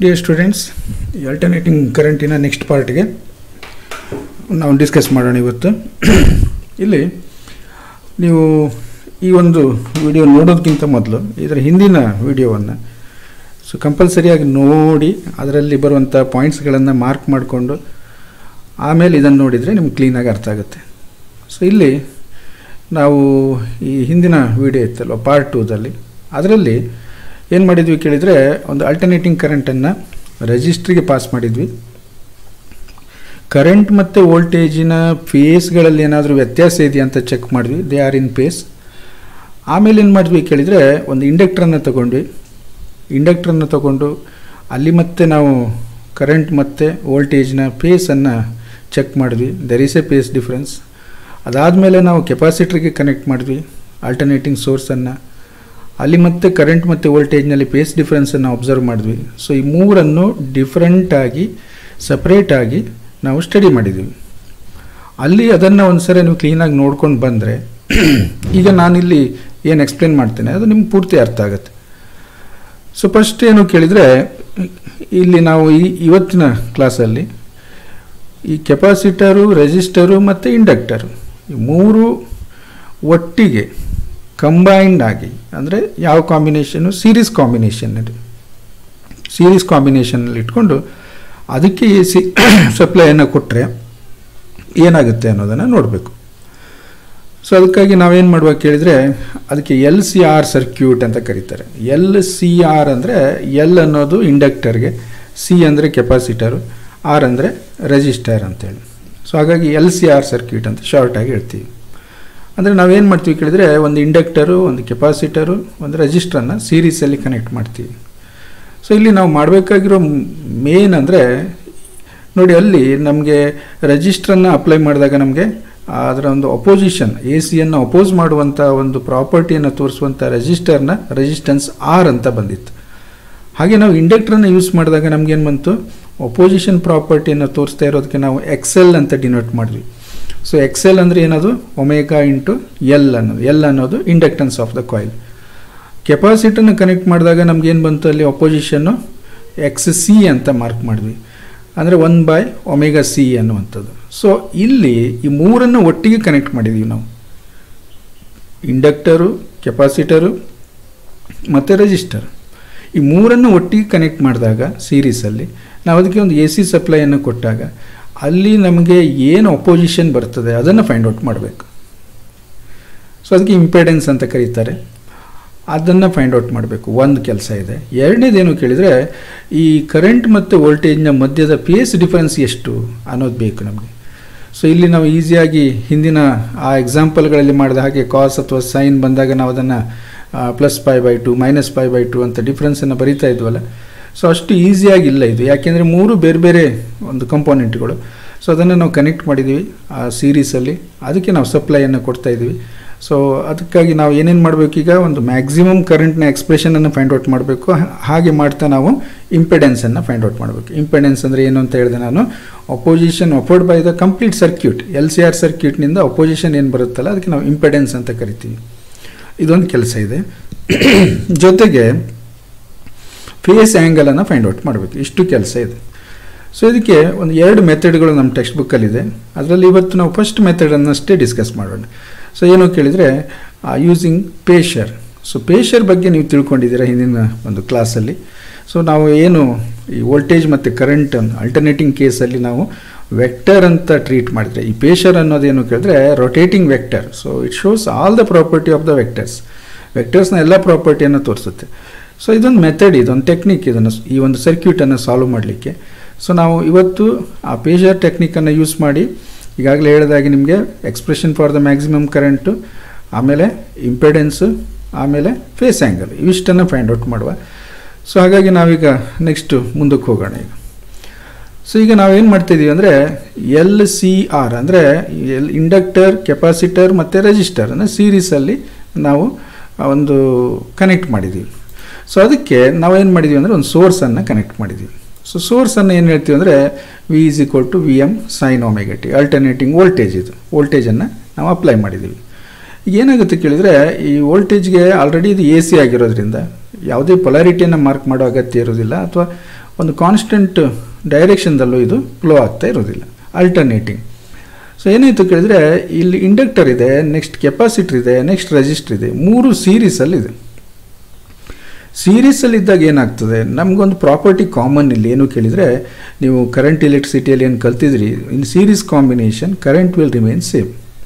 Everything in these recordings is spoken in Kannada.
ಡಿಯರ್ ಸ್ಟೂಡೆಂಟ್ಸ್ ಈ ಅಲ್ಟರ್ನೇಟಿಂಗ್ ಕರೆಂಟಿನ ನೆಕ್ಸ್ಟ್ ಪಾರ್ಟ್ಗೆ ನಾವು ಡಿಸ್ಕಸ್ ಮಾಡೋಣ ಇವತ್ತು ಇಲ್ಲಿ ನೀವು ಈ ಒಂದು ವಿಡಿಯೋ ನೋಡೋದಕ್ಕಿಂತ ಮೊದಲು ಇದರ ಹಿಂದಿನ ವಿಡಿಯೋವನ್ನು ಸೊ ಕಂಪಲ್ಸರಿಯಾಗಿ ನೋಡಿ ಅದರಲ್ಲಿ ಬರುವಂಥ ಪಾಯಿಂಟ್ಸ್ಗಳನ್ನು ಮಾರ್ಕ್ ಮಾಡಿಕೊಂಡು ಆಮೇಲೆ ಇದನ್ನು ನೋಡಿದರೆ ನಿಮ್ಗೆ ಕ್ಲೀನಾಗಿ ಅರ್ಥ ಆಗುತ್ತೆ ಸೊ ಇಲ್ಲಿ ನಾವು ಈ ಹಿಂದಿನ ವಿಡಿಯೋ ಇತ್ತಲ್ವ ಪಾರ್ಟ್ ಟೂದಲ್ಲಿ ಅದರಲ್ಲಿ ಏನು ಮಾಡಿದ್ವಿ ಕೇಳಿದರೆ ಒಂದು ಅಲ್ಟರ್ನೇಟಿಂಗ್ ಕರೆಂಟನ್ನು ರೆಜಿಸ್ಟ್ರಿಗೆ ಪಾಸ್ ಮಾಡಿದ್ವಿ ಕರೆಂಟ್ ಮತ್ತು ವೋಲ್ಟೇಜಿನ ಫೇಸ್ಗಳಲ್ಲಿ ಏನಾದರೂ ವ್ಯತ್ಯಾಸ ಇದೆಯಾ ಅಂತ ಚೆಕ್ ಮಾಡಿದ್ವಿ ದೇ ಆರ್ ಇನ್ ಫೇಸ್ ಆಮೇಲೆ ಏನು ಮಾಡಿದ್ವಿ ಕೇಳಿದರೆ ಒಂದು ಇಂಡಕ್ಟ್ರನ್ನು ತಗೊಂಡ್ವಿ ಇಂಡಕ್ಟ್ರನ್ನು ತಗೊಂಡು ಅಲ್ಲಿ ಮತ್ತೆ ನಾವು ಕರೆಂಟ್ ಮತ್ತು ವೋಲ್ಟೇಜ್ನ ಫೇಸನ್ನು ಚೆಕ್ ಮಾಡಿದ್ವಿ there is a phase difference ಅದಾದಮೇಲೆ ನಾವು ಕೆಪಾಸಿಟ್ರಿಗೆ ಕನೆಕ್ಟ್ ಮಾಡಿದ್ವಿ ಆಲ್ಟರ್ನೇಟಿಂಗ್ ಸೋರ್ಸನ್ನು ಅಲ್ಲಿ ಮತ್ತೆ ಕರೆಂಟ್ ಮತ್ತು ವೋಲ್ಟೇಜ್ನಲ್ಲಿ ಫೇಸ್ ಡಿಫ್ರೆನ್ಸನ್ನು ಅಬ್ಸರ್ವ್ ಮಾಡಿದ್ವಿ ಸೊ ಈ ಮೂರನ್ನು ಡಿಫ್ರೆಂಟಾಗಿ ಸಪ್ರೇಟಾಗಿ ನಾವು ಸ್ಟಡಿ ಮಾಡಿದ್ವಿ ಅಲ್ಲಿ ಅದನ್ನು ಒಂದು ಸರಿ ನೀವು ಕ್ಲೀನಾಗಿ ನೋಡ್ಕೊಂಡು ಬಂದರೆ ಈಗ ನಾನಿಲ್ಲಿ ಏನು ಎಕ್ಸ್ಪ್ಲೇನ್ ಮಾಡ್ತೇನೆ ಅದು ನಿಮ್ಗೆ ಪೂರ್ತಿ ಅರ್ಥ ಆಗುತ್ತೆ ಸೊ ಫಸ್ಟ್ ಏನು ಕೇಳಿದರೆ ಇಲ್ಲಿ ನಾವು ಈ ಇವತ್ತಿನ ಕ್ಲಾಸಲ್ಲಿ ಈ ಕೆಪಾಸಿಟರು ರೆಸಿಸ್ಟರು ಮತ್ತು ಇಂಡಕ್ಟರು ಈ ಮೂರು ಒಟ್ಟಿಗೆ ಕಂಬೈನ್ಡ್ ಆಗಿ ಅಂದರೆ ಯಾವ ಕಾಂಬಿನೇಷನು ಸೀರೀಸ್ ಕಾಂಬಿನೇಷನ್ ಇದೆ ಸೀರೀಸ್ ಕಾಂಬಿನೇಷನಲ್ಲಿ ಇಟ್ಕೊಂಡು ಅದಕ್ಕೆ ಎ ಸಿ ಸಪ್ಲೈಯನ್ನು ಕೊಟ್ಟರೆ ಏನಾಗುತ್ತೆ ಅನ್ನೋದನ್ನು ನೋಡಬೇಕು ಸೊ ಅದಕ್ಕಾಗಿ ನಾವೇನು ಮಾಡ್ಬೇಕು ಕೇಳಿದರೆ ಅದಕ್ಕೆ ಎಲ್ ಸಿ ಆರ್ ಸರ್ಕ್ಯೂಟ್ ಅಂತ ಕರೀತಾರೆ ಎಲ್ ಸಿ ಆರ್ ಅಂದರೆ ಎಲ್ ಅನ್ನೋದು ಇಂಡಕ್ಟರ್ಗೆ ಸಿ ಅಂದರೆ ಕೆಪಾಸಿಟರು ಆರ್ ಅಂದರೆ ರೆಜಿಸ್ಟರ್ ಅಂತೇಳಿ ಸೊ ಹಾಗಾಗಿ ಎಲ್ ಸಿ ಆರ್ ಸರ್ಕ್ಯೂಟ್ ಅಂತ ಶಾರ್ಟಾಗಿ ಹೇಳ್ತೀವಿ ಅಂದರೆ ನಾವೇನು ಮಾಡ್ತೀವಿ ಕೇಳಿದರೆ ಒಂದು ಇಂಡಕ್ಟರು ಒಂದು ಕೆಪಾಸಿಟರು ಒಂದು ರೆಜಿಸ್ಟ್ರನ್ನು ಸೀರೀಸಲ್ಲಿ ಕನೆಕ್ಟ್ ಮಾಡ್ತೀವಿ ಸೊ ಇಲ್ಲಿ ನಾವು ಮಾಡಬೇಕಾಗಿರೋ ಮೇನ್ ಅಂದರೆ ನೋಡಿ ಅಲ್ಲಿ ನಮಗೆ ರೆಜಿಸ್ಟ್ರನ್ನು ಅಪ್ಲೈ ಮಾಡಿದಾಗ ನಮಗೆ ಅದರ ಒಂದು ಅಪೋಸಿಷನ್ ಎ ಸಿಯನ್ನು ಅಪೋಸ್ ಮಾಡುವಂಥ ಒಂದು ಪ್ರಾಪರ್ಟಿಯನ್ನು ತೋರಿಸುವಂಥ ರೆಜಿಸ್ಟರ್ನ ರೆಸಿಸ್ಟೆನ್ಸ್ ಆರ್ ಅಂತ ಬಂದಿತ್ತು ಹಾಗೆ ನಾವು ಇಂಡಕ್ಟ್ರನ್ನು ಯೂಸ್ ಮಾಡಿದಾಗ ನಮಗೇನು ಬಂತು ಅಪೋಸಿಷನ್ ಪ್ರಾಪರ್ಟಿಯನ್ನು ತೋರಿಸ್ತಾ ಇರೋದಕ್ಕೆ ನಾವು ಎಕ್ಸೆಲ್ ಅಂತ ಡಿನೋಟ್ ಮಾಡಿದ್ವಿ ಸೊ ಎಕ್ಸೆಲ್ ಅಂದರೆ ಏನದು ಒಮೇಗಾ ಇಂಟು ಎಲ್ ಅನ್ನೋದು ಎಲ್ ಅನ್ನೋದು ಇಂಡಕ್ಟೆನ್ಸ್ ಆಫ್ ದ ಕಾಯಿಲ್ ಕೆಪಾಸಿಟರ್ನ ಕನೆಕ್ಟ್ ಮಾಡಿದಾಗ ನಮಗೇನು ಬಂತು ಅಲ್ಲಿ ಅಪೋಸಿಷನ್ನು ಎಕ್ಸ್ ಸಿ ಅಂತ ಮಾರ್ಕ್ ಮಾಡಿದ್ವಿ ಅಂದರೆ ಒನ್ ಬೈ ಒಮೆಗಾ ಸಿ ಅನ್ನುವಂಥದ್ದು ಸೊ ಇಲ್ಲಿ ಈ ಮೂರನ್ನು ಒಟ್ಟಿಗೆ ಕನೆಕ್ಟ್ ಮಾಡಿದ್ದೀವಿ ನಾವು ಇಂಡಕ್ಟರು ಕೆಪಾಸಿಟರು ಮತ್ತು ರೆಜಿಸ್ಟರ್ ಈ ಮೂರನ್ನು ಒಟ್ಟಿಗೆ ಕನೆಕ್ಟ್ ಮಾಡಿದಾಗ ಸೀರೀಸಲ್ಲಿ ನಾವು ಅದಕ್ಕೆ ಒಂದು ಎ ಸಿ ಸಪ್ಲೈಯನ್ನು ಕೊಟ್ಟಾಗ ಅಲ್ಲಿ ನಮಗೆ ಏನು ಅಪೋಸಿಷನ್ ಬರ್ತದೆ ಅದನ್ನು ಫೈಂಡ್ ಔಟ್ ಮಾಡಬೇಕು ಸೊ ಅದಕ್ಕೆ ಇಂಪೆಡೆನ್ಸ್ ಅಂತ ಕರೀತಾರೆ ಅದನ್ನು ಫೈಂಡ್ ಔಟ್ ಮಾಡಬೇಕು ಒಂದು ಕೆಲಸ ಇದೆ ಎರಡನೇದೇನು ಕೇಳಿದರೆ ಈ ಕರೆಂಟ್ ಮತ್ತು ವೋಲ್ಟೇಜ್ನ ಮಧ್ಯದ ಫೇಸ್ ಡಿಫರೆನ್ಸ್ ಎಷ್ಟು ಅನ್ನೋದು ಬೇಕು ನಮಗೆ ಸೊ ಇಲ್ಲಿ ನಾವು ಈಸಿಯಾಗಿ ಹಿಂದಿನ ಆ ಎಕ್ಸಾಂಪಲ್ಗಳಲ್ಲಿ ಮಾಡಿದ ಹಾಗೆ ಕಾಸ್ ಅಥವಾ ಸೈನ್ ಬಂದಾಗ ನಾವು ಅದನ್ನು plus phi by two minus phi by two ಅಂತ ಡಿಫ್ರೆನ್ಸನ್ನು ಬರಿತಾ ಇದ್ವಲ್ಲ ಸೊ ಅಷ್ಟು ಈಸಿಯಾಗಿ ಇಲ್ಲ ಇದು ಯಾಕೆಂದರೆ ಮೂರು ಬೇರೆ ಬೇರೆ ಒಂದು ಕಂಪೋನೆಂಟ್ಗಳು ಸೊ ಅದನ್ನು ನಾವು ಕನೆಕ್ಟ್ ಮಾಡಿದ್ದೀವಿ ಆ ಸೀರೀಸಲ್ಲಿ ಅದಕ್ಕೆ ನಾವು ಸಪ್ಲೈಯನ್ನು ಕೊಡ್ತಾ ಇದ್ದೀವಿ ಸೊ ಅದಕ್ಕಾಗಿ ನಾವು ಏನೇನು ಮಾಡಬೇಕೀಗ ಒಂದು ಮ್ಯಾಕ್ಸಿಮಮ್ ಕರೆಂಟ್ನ ಎಕ್ಸ್ಪ್ರೆಷನನ್ನು ಫೈಂಡ್ ಔಟ್ ಮಾಡಬೇಕು ಹಾಗೆ ಮಾಡ್ತಾ ನಾವು ಇಂಪೆಡೆನ್ಸನ್ನು ಫೈಂಡ್ ಔಟ್ ಮಾಡಬೇಕು ಇಂಪೆಡೆನ್ಸ್ ಅಂದರೆ ಏನು ಅಂತ ಹೇಳಿದೆ ನಾನು opposition afford by the complete circuit L C R ಸರ್ಕ್ಯೂಟ್ನಿಂದ ಅಪೋಸಿಷನ್ ಏನು ಬರುತ್ತಲ್ಲ ಅದಕ್ಕೆ ನಾವು ಇಂಪೆಡೆನ್ಸ್ ಅಂತ ಕರಿತೀವಿ ಇದೊಂದು ಕೆಲಸ ಇದೆ ಜೊತೆಗೆ ಫೇಸ್ ಆ್ಯಂಗಲನ್ನು ಫೈಂಡ್ ಔಟ್ ಮಾಡಬೇಕು ಇಷ್ಟು ಕೆಲಸ ಇದೆ ಸೊ ಇದಕ್ಕೆ ಒಂದು ಎರಡು ಮೆಥಡ್ಗಳು ನಮ್ಮ ಟೆಕ್ಸ್ಟ್ ಬುಕ್ಕಲ್ಲಿದೆ ಅದರಲ್ಲಿ ಇವತ್ತು ನಾವು ಫಸ್ಟ್ ಮೆಥಡನ್ನಷ್ಟೇ ಡಿಸ್ಕಸ್ ಮಾಡೋಣ ಸೊ ಏನು ಕೇಳಿದರೆ ಯೂಸಿಂಗ್ ಪೇಷರ್ ಸೊ ಪೇಷರ್ ಬಗ್ಗೆ ನೀವು ತಿಳ್ಕೊಂಡಿದ್ದೀರಾ ಹಿಂದಿನ ಒಂದು ಕ್ಲಾಸಲ್ಲಿ ಸೊ ನಾವು ಏನು ಈ ವೋಲ್ಟೇಜ್ ಮತ್ತು ಕರೆಂಟ್ ಅಲ್ಟರ್ನೇಟಿಂಗ್ ಕೇಸಲ್ಲಿ ನಾವು ವೆಕ್ಟರ್ ಅಂತ ಟ್ರೀಟ್ ಮಾಡಿದರೆ ಈ ಪೇಷರ್ ಅನ್ನೋದೇನು ಕೇಳಿದ್ರೆ rotating vector so it shows all the property of the vectors ವೆಕ್ಟರ್ಸ್ನ ಎಲ್ಲ ಪ್ರಾಪರ್ಟಿಯನ್ನು ತೋರಿಸುತ್ತೆ ಸೊ ಇದೊಂದು ಮೆಥಡ್ ಇದೊಂದು ಟೆಕ್ನಿಕ್ ಇದನ್ನು ಈ ಒಂದು ಸರ್ಕ್ಯೂಟನ್ನು ಸಾಲ್ವ್ ಮಾಡಲಿಕ್ಕೆ ಸೊ ನಾವು ಇವತ್ತು ಆ ಪೇಷರ್ ಟೆಕ್ನಿಕನ್ನು ಯೂಸ್ ಮಾಡಿ ಈಗಾಗಲೇ ಹೇಳಿದಾಗೆ ನಿಮಗೆ expression for the maximum current ಆಮೇಲೆ ಇಂಪೆಡೆನ್ಸು ಆಮೇಲೆ ಫೇಸ್ ಆ್ಯಂಗಲ್ ಇವಿಷ್ಟನ್ನು ಫೈಂಡ್ ಔಟ್ ಮಾಡುವ ಸೊ ಹಾಗಾಗಿ ನಾವೀಗ ನೆಕ್ಸ್ಟು ಮುಂದಕ್ಕೆ ಹೋಗೋಣ ಈಗ ಸೊ ಈಗ ನಾವೇನು ಮಾಡ್ತಿದ್ದೀವಿ ಅಂದರೆ ಎಲ್ ಸಿ ಆರ್ ಅಂದರೆ ಎಲ್ ಇಂಡಕ್ಟರ್ ಕೆಪಾಸಿಟರ್ ಮತ್ತು ರೆಜಿಸ್ಟರನ್ನು ಸೀರೀಸಲ್ಲಿ ನಾವು ಒಂದು ಕನೆಕ್ಟ್ ಮಾಡಿದ್ದೀವಿ ಸೊ ಅದಕ್ಕೆ ನಾವೇನು ಮಾಡಿದ್ದೀವಿ ಅಂದರೆ ಒಂದು ಸೋರ್ಸನ್ನು ಕನೆಕ್ಟ್ ಮಾಡಿದ್ದೀವಿ ಸೊ ಸೋರ್ಸನ್ನು ಏನು ಹೇಳ್ತೀವಿ ಅಂದರೆ V is equal to V M sine omega t alternating voltage ಇದು ವೋಲ್ಟೇಜನ್ನು ನಾವು ಅಪ್ಲೈ ಮಾಡಿದ್ದೀವಿ ಈಗ ಏನಾಗುತ್ತೆ ಕೇಳಿದರೆ ಈ ವೋಲ್ಟೇಜ್ಗೆ ಆಲ್ರೆಡಿ ಇದು ಎ ಸಿ ಆಗಿರೋದ್ರಿಂದ ಯಾವುದೇ ಪೊಲಾರಿಟಿಯನ್ನು ಮಾರ್ಕ್ ಮಾಡೋ ಅಗತ್ಯ ಇರೋದಿಲ್ಲ ಅಥವಾ ಒಂದು ಕಾನ್ಸ್ಟೆಂಟ್ ಡೈರೆಕ್ಷನ್ದಲ್ಲೂ ಇದು ಫ್ಲೋ ಆಗ್ತಾ ಇರೋದಿಲ್ಲ ಅಲ್ಟರ್ನೇಟಿಂಗ್ ಸೊ ಏನಾಯಿತು ಕೇಳಿದರೆ ಇಲ್ಲಿ ಇಂಡಕ್ಟರ್ ಇದೆ ನೆಕ್ಸ್ಟ್ ಕೆಪಾಸಿಟರ್ ಇದೆ ನೆಕ್ಸ್ಟ್ ರೆಜಿಸ್ಟರ್ ಇದೆ ಮೂರು ಸೀರೀಸಲ್ಲಿದೆ ಸೀರೀಸಲ್ಲಿ ಇದ್ದಾಗ ಏನಾಗ್ತದೆ ನಮಗೊಂದು ಪ್ರಾಪರ್ಟಿ ಕಾಮನ್ ಇಲ್ಲಿ ಏನು ಕೇಳಿದರೆ ನೀವು ಕರೆಂಟ್ ಎಲೆಕ್ಟ್ರಿಸಿಟಿಯಲ್ಲಿ ಏನು ಕಲ್ತಿದ್ರಿ in series combination current will remain same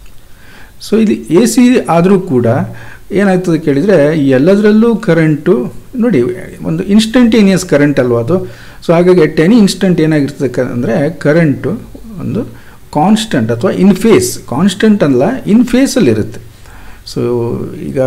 so ಇಲ್ಲಿ ಎ ಸಿ ಆದರೂ ಕೂಡ ಏನಾಗ್ತದೆ ಕೇಳಿದರೆ ಎಲ್ಲದರಲ್ಲೂ ಕರೆಂಟು ನೋಡಿ ಒಂದು ಇನ್ಸ್ಟಂಟೇನಿಯಸ್ ಕರೆಂಟ್ ಅಲ್ವಾ ಅದು ಸೊ ಹಾಗಾಗಿ ಅಟ್ ಎನಿ ಇನ್ಸ್ಟಂಟ್ ಏನಾಗಿರ್ತದೆ ಕ ಅಂದರೆ ಕರೆಂಟು ಒಂದು ಕಾನ್ಸ್ಟಂಟ್ ಅಥವಾ ಇನ್ ಫೇಸ್ ಕಾನ್ಸ್ಟಂಟ್ ಅಲ್ಲ ಇನ್ ಫೇಸಲ್ಲಿರುತ್ತೆ ಸೊ ಈಗ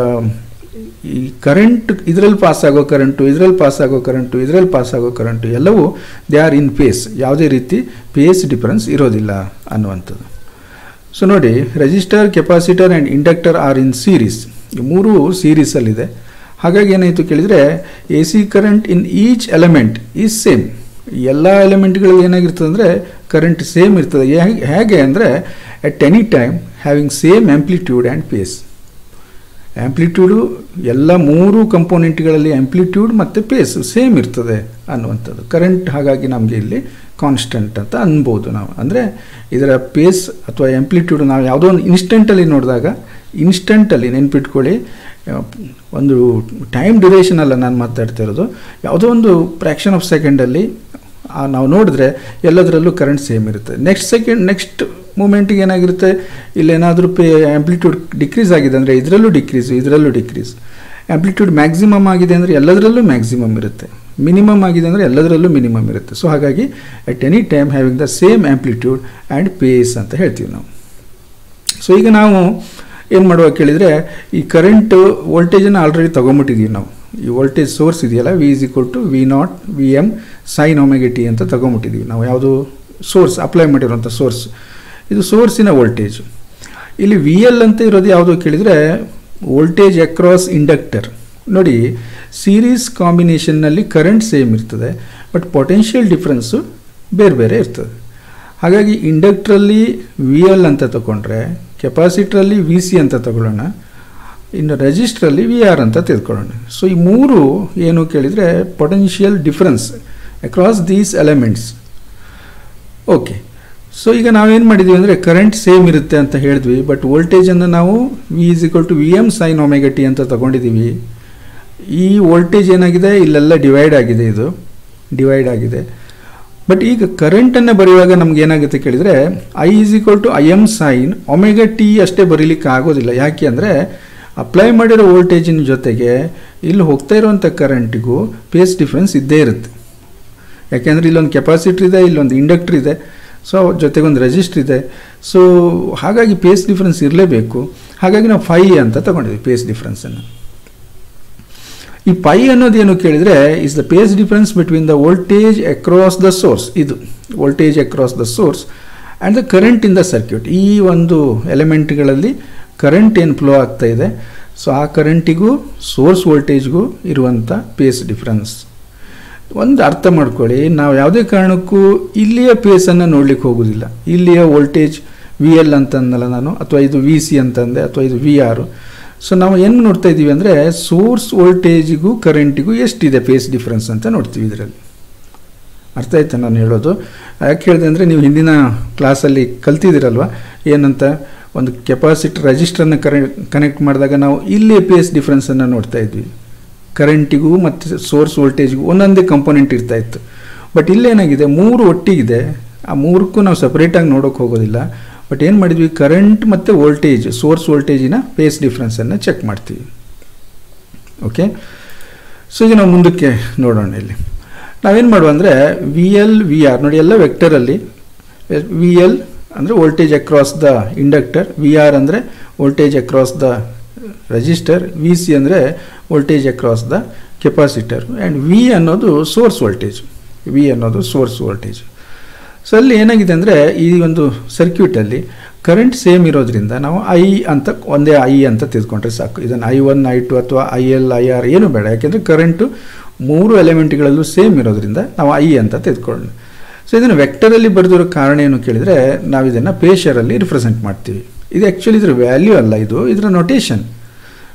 ಈ ಕರೆಂಟ್ ಇದರಲ್ಲಿ ಪಾಸ್ ಆಗೋ ಕರೆಂಟು ಇದರಲ್ಲಿ ಪಾಸ್ ಆಗೋ ಕರೆಂಟು ಇದರಲ್ಲಿ ಪಾಸ್ ಆಗೋ ಕರೆಂಟು ಎಲ್ಲವೂ ದೇ ಆರ್ ಇನ್ ಫೇಸ್ ಯಾವುದೇ ರೀತಿ ಪೇಸ್ ಡಿಫರೆನ್ಸ್ ಇರೋದಿಲ್ಲ ಅನ್ನುವಂಥದ್ದು ಸೊ ನೋಡಿ resistor capacitor and inductor are in series ಈ ಮೂರು ಸೀರೀಸಲ್ಲಿದೆ ಹಾಗಾಗಿ ಏನಾಯಿತು ಕೇಳಿದರೆ A C current in each element is same ಎಲ್ಲ ಎಲಿಮೆಂಟ್ಗಳಲ್ಲಿ ಏನಾಗಿರ್ತದೆ ಅಂದರೆ ಕರೆಂಟ್ ಸೇಮ್ ಇರ್ತದೆ ಹೇಗೆ ಹೇಗೆ ಅಂದರೆ at any time having same amplitude and phase amplitude ಎಲ್ಲ ಮೂರು ಕಂಪೋನೆಂಟ್ಗಳಲ್ಲಿ ಆ್ಯಂಪ್ಲಿಟ್ಯೂಡ್ ಮತ್ತು ಪೇಸ್ ಸೇಮ್ ಇರ್ತದೆ ಅನ್ನುವಂಥದ್ದು ಕರೆಂಟ್ ಹಾಗಾಗಿ ನಮಗೆ ಇಲ್ಲಿ ಕಾನ್ಸ್ಟಂಟ್ ಅಂತ ಅನ್ಬೋದು ನಾವು ಅಂದರೆ ಇದರ ಪೇಸ್ ಅಥವಾ ಆ್ಯಂಪ್ಲಿಟ್ಯೂಡ್ ನಾವು ಯಾವುದೋ ಒಂದು ಇನ್ಸ್ಟೆಂಟಲ್ಲಿ ನೋಡಿದಾಗ ಇನ್ಸ್ಟೆಂಟಲ್ಲಿ ನೆನ್ಪಿಟ್ಕೊಳ್ಳಿ ಒಂದು ಟೈಮ್ ಡ್ಯೂರೇಷನ್ ಅಲ್ಲ ನಾನು ಮಾತಾಡ್ತಾ ಇರೋದು ಯಾವುದೋ ಒಂದು ಫ್ರ್ಯಾಕ್ಷನ್ ಆಫ್ ಸೆಕೆಂಡಲ್ಲಿ ನಾವು ನೋಡಿದ್ರೆ ಎಲ್ಲದರಲ್ಲೂ ಕರೆಂಟ್ ಸೇಮ್ ಇರುತ್ತೆ ನೆಕ್ಸ್ಟ್ ಸೆಕೆಂಡ್ ನೆಕ್ಸ್ಟ್ ಮೂಮೆಂಟಿಗೆ ಏನಾಗಿರುತ್ತೆ ಇಲ್ಲೇನಾದರೂ ಪೇ ಆ್ಯಂಪ್ಲಿಟ್ಯೂಡ್ ಡಿಕ್ರೀಸ್ ಆಗಿದೆ ಅಂದರೆ ಇದರಲ್ಲೂ ಡಿಕ್ರೀಸು ಇದರಲ್ಲೂ ಡಿಕ್ರೀಸ್ ಆ್ಯಂಪ್ಲಿಟ್ಯೂಡ್ ಮ್ಯಾಕ್ಸಿಮಮ್ ಆಗಿದೆ ಅಂದರೆ ಎಲ್ಲದರಲ್ಲೂ ಮ್ಯಾಕ್ಸಿಮಮ್ ಇರುತ್ತೆ ಮಿನಿಮಮ್ ಆಗಿದೆ ಅಂದರೆ ಎಲ್ಲದರಲ್ಲೂ ಮಿನಿಮಮ್ ಇರುತ್ತೆ ಸೊ ಹಾಗಾಗಿ at any time having the same amplitude and phase ಅಂತ ಹೇಳ್ತೀವಿ ನಾವು ಸೊ ಈಗ ನಾವು ಏನು ಮಾಡುವ ಕೇಳಿದರೆ ಈ ಕರೆಂಟ್ ವೋಲ್ಟೇಜನ್ನು ಆಲ್ರೆಡಿ ತೊಗೊಂಬಿಟ್ಟಿದ್ದೀವಿ ನಾವು ಈ ವೋಲ್ಟೇಜ್ ಸೋರ್ಸ್ ಇದೆಯಲ್ಲ V is equal to V naught V M sign omega ಅಂತ ತೊಗೊಂಬಿಟ್ಟಿದ್ದೀವಿ ನಾವು ಯಾವುದು ಸೋರ್ಸ್ ಅಪ್ಲೈ ಮಾಡಿರುವಂಥ ಸೋರ್ಸ್ ಇದು ಸೋರ್ಸಿನ ವೋಲ್ಟೇಜ್ ಇಲ್ಲಿ ವಿ ಎಲ್ ಅಂತ ಇರೋದು ಯಾವುದು ಕೇಳಿದರೆ ವೋಲ್ಟೇಜ್ ಅಕ್ರಾಸ್ ಇಂಡಕ್ಟರ್ ನೋಡಿ ಸೀರೀಸ್ ಕಾಂಬಿನೇಷನ್ನಲ್ಲಿ ಕರೆಂಟ್ ಸೇಮ್ ಇರ್ತದೆ ಬಟ್ ಪೊಟೆನ್ಷಿಯಲ್ ಡಿಫ್ರೆನ್ಸು ಬೇರೆ ಬೇರೆ ಇರ್ತದೆ ಹಾಗಾಗಿ ಇಂಡಕ್ಟ್ರಲ್ಲಿ ವಿ ಎಲ್ ಅಂತ ತಗೊಂಡ್ರೆ ಕೆಪಾಸಿಟ್ರಲ್ಲಿ ವಿ ಸಿ ಅಂತ ತಗೊಳ್ಳೋಣ ಇನ್ನು ರೆಜಿಸ್ಟ್ರಲ್ಲಿ ವಿ ಆರ್ ಅಂತ ತೆಗೆದುಕೊಳ್ಳೋಣ ಸೊ ಈ ಮೂರು ಏನು ಕೇಳಿದರೆ potential difference across these elements okay so ಈಗ ನಾವೇನು ಮಾಡಿದ್ವಿ ಅಂದರೆ ಕರೆಂಟ್ ಸೇಮ್ ಇರುತ್ತೆ ಅಂತ ಹೇಳಿದ್ವಿ ಬಟ್ ವೋಲ್ಟೇಜನ್ನು ನಾವು V is equal to V M sine omega t ಅಂತ ತಗೊಂಡಿದ್ದೀವಿ ಈ ವೋಲ್ಟೇಜ್ ಏನಾಗಿದೆ ಇಲ್ಲೆಲ್ಲ ಡಿವೈಡ್ ಆಗಿದೆ ಇದು ಡಿವೈಡ್ ಆಗಿದೆ ಬಟ್ ಈಗ ಕರೆಂಟನ್ನು ಬರೆಯುವಾಗ ನಮ್ಗೆ ಏನಾಗುತ್ತೆ ಕೇಳಿದರೆ I is equal to I M sine omega t ಅಷ್ಟೇ ಬರೀಲಿಕ್ಕೆ ಆಗೋದಿಲ್ಲ ಯಾಕೆ ಅಂದರೆ ಅಪ್ಲೈ ಮಾಡಿರೋ ವೋಲ್ಟೇಜಿನ ಜೊತೆಗೆ ಇಲ್ಲಿ ಹೋಗ್ತಾ ಇರುವಂಥ ಕರೆಂಟಿಗೂ ಪೇಸ್ ಡಿಫ್ರೆನ್ಸ್ ಇದ್ದೇ ಇರುತ್ತೆ ಯಾಕೆಂದರೆ ಇಲ್ಲೊಂದು ಕೆಪಾಸಿಟ್ರ್ ಇದೆ ಇಲ್ಲೊಂದು ಇಂಡಕ್ಟ್ರ್ ಇದೆ ಸೊ ಜೊತೆಗೆ ಒಂದು ರೆಜಿಸ್ಟ್ರ್ ಇದೆ ಸೊ ಹಾಗಾಗಿ ಪೇಸ್ ಡಿಫ್ರೆನ್ಸ್ ಇರಲೇಬೇಕು ಹಾಗಾಗಿ ನಾವು ಫೈ ಅಂತ ತಗೊಂಡಿದ್ವಿ ಪೇಸ್ ಡಿಫ್ರೆನ್ಸನ್ನು ಈ ಪೈ ಅನ್ನೋದೇನು ಕೇಳಿದರೆ is the phase difference between the voltage across the source ಇದು voltage across the source and the current in the circuit ಈ ಒಂದು ಎಲಿಮೆಂಟ್ಗಳಲ್ಲಿ ಕರೆಂಟ್ ಏನು ಫ್ಲೋ ಆಗ್ತಾ ಇದೆ ಸೊ ಆ ಕರೆಂಟಿಗೂ ಸೋರ್ಸ್ ವೋಲ್ಟೇಜ್ಗೂ ಇರುವಂಥ ಪೇಸ್ ಡಿಫ್ರೆನ್ಸ್ ಒಂದು ಅರ್ಥ ಮಾಡ್ಕೊಳ್ಳಿ ನಾವು ಯಾವುದೇ ಕಾರಣಕ್ಕೂ ಇಲ್ಲಿಯ ಪೇಸನ್ನು ನೋಡ್ಲಿಕ್ಕೆ ಹೋಗೋದಿಲ್ಲ ಇಲ್ಲಿಯ ವೋಲ್ಟೇಜ್ ವಿ ಎಲ್ ಅಂತಂದಲ್ಲ ನಾನು ಅಥವಾ ಇದು ವಿ ಸಿ ಅಂತಂದೆ ಅಥವಾ ಇದು ವಿ ಆರು ಸೊ ನಾವು ಏನು ನೋಡ್ತಾ ಇದ್ದೀವಿ ಅಂದರೆ ಸೋರ್ಸ್ ವೋಲ್ಟೇಜಿಗೂ ಕರೆಂಟಿಗೂ ಎಷ್ಟಿದೆ ಪೇಸ್ ಡಿಫ್ರೆನ್ಸ್ ಅಂತ ನೋಡ್ತೀವಿ ಇದರಲ್ಲಿ ಅರ್ಥ ಆಯ್ತಾ ನಾನು ಹೇಳೋದು ಯಾಕೆ ಹೇಳಿದೆ ಅಂದರೆ ನೀವು ಹಿಂದಿನ ಕ್ಲಾಸಲ್ಲಿ ಕಲ್ತಿದ್ದೀರಲ್ವ ಏನಂತ ಒಂದು ಕೆಪಾಸಿಟಿ ರೆಜಿಸ್ಟರ್ನ ಕರೆ ಕನೆಕ್ಟ್ ಮಾಡಿದಾಗ ನಾವು ಇಲ್ಲಿ ಪೇಸ್ ಡಿಫ್ರೆನ್ಸನ್ನು ನೋಡ್ತಾ ಇದ್ವಿ ಕರೆಂಟಿಗೂ ಮತ್ತು ಸೋರ್ಸ್ ವೋಲ್ಟೇಜ್ಗೂ ಒಂದೊಂದೇ ಕಂಪೋನೆಂಟ್ ಇರ್ತಾ ಇತ್ತು ಬಟ್ ಇಲ್ಲೇನಾಗಿದೆ ಮೂರು ಒಟ್ಟಿಗಿದೆ ಆ ಮೂರಕ್ಕೂ ನಾವು ಸಪ್ರೇಟಾಗಿ ನೋಡೋಕೆ ಹೋಗೋದಿಲ್ಲ ಬಟ್ ಏನು ಮಾಡಿದ್ವಿ ಕರೆಂಟ್ ಮತ್ತು ವೋಲ್ಟೇಜ್ ಸೋರ್ಸ್ ವೋಲ್ಟೇಜಿನ ಪೇಸ್ ಡಿಫ್ರೆನ್ಸನ್ನು ಚೆಕ್ ಮಾಡ್ತೀವಿ ಓಕೆ ಸೊ ಈಗ ನಾವು ಮುಂದಕ್ಕೆ ನೋಡೋಣ ಇಲ್ಲಿ ನಾವೇನು ಮಾಡುವ ಅಂದರೆ ವಿ ಎಲ್ ವಿ ಆರ್ ನೋಡಿ ಎಲ್ಲ ವೆಕ್ಟರಲ್ಲಿ ವಿ ಎಲ್ ಅಂದರೆ voltage across the inductor V R ಅಂದರೆ voltage across the resistor V C ಅಂದರೆ voltage across the capacitor and V ಅನ್ನೋದು ಸೋರ್ಸ್ ವೋಲ್ಟೇಜ್ ವಿ ಅನ್ನೋದು ಸೋರ್ಸ್ ವೋಲ್ಟೇಜ್ ಸೊ ಅಲ್ಲಿ ಏನಾಗಿದೆ ಅಂದರೆ ಈ ಒಂದು ಸರ್ಕ್ಯೂಟಲ್ಲಿ ಕರೆಂಟ್ ಸೇಮ್ ಇರೋದ್ರಿಂದ ನಾವು ಐ ಅಂತ ಒಂದೇ ಐ ಅಂತ ತಿಳ್ಕೊಂಡ್ರೆ ಸಾಕು ಇದನ್ನು ಐ ಒನ್ ಐ ಟು ಅಥವಾ ಐ ಎಲ್ ಐ ಆರ್ ಏನು ಬೇಡ ಯಾಕೆಂದರೆ ಕರೆಂಟು ಮೂರು ಎಲಿಮೆಂಟ್ಗಳಲ್ಲೂ ಸೇಮ್ ಇರೋದ್ರಿಂದ ನಾವು ಐ ಅಂತ ತೆಗೆದುಕೊಳ್ಳೋಣ ಸೊ ಇದನ್ನು ವೆಕ್ಟರಲ್ಲಿ ಬರೆದಿರೋ ಕಾರಣ ಏನು ಕೇಳಿದರೆ ನಾವು ಇದನ್ನು ಪೇಶರಲ್ಲಿ ರಿಪ್ರೆಸೆಂಟ್ ಮಾಡ್ತೀವಿ ಇದು ಆ್ಯಕ್ಚುಲಿ ಇದ್ರ ವ್ಯಾಲ್ಯೂ ಅಲ್ಲ ಇದು ಇದರ ನೊಟೇಷನ್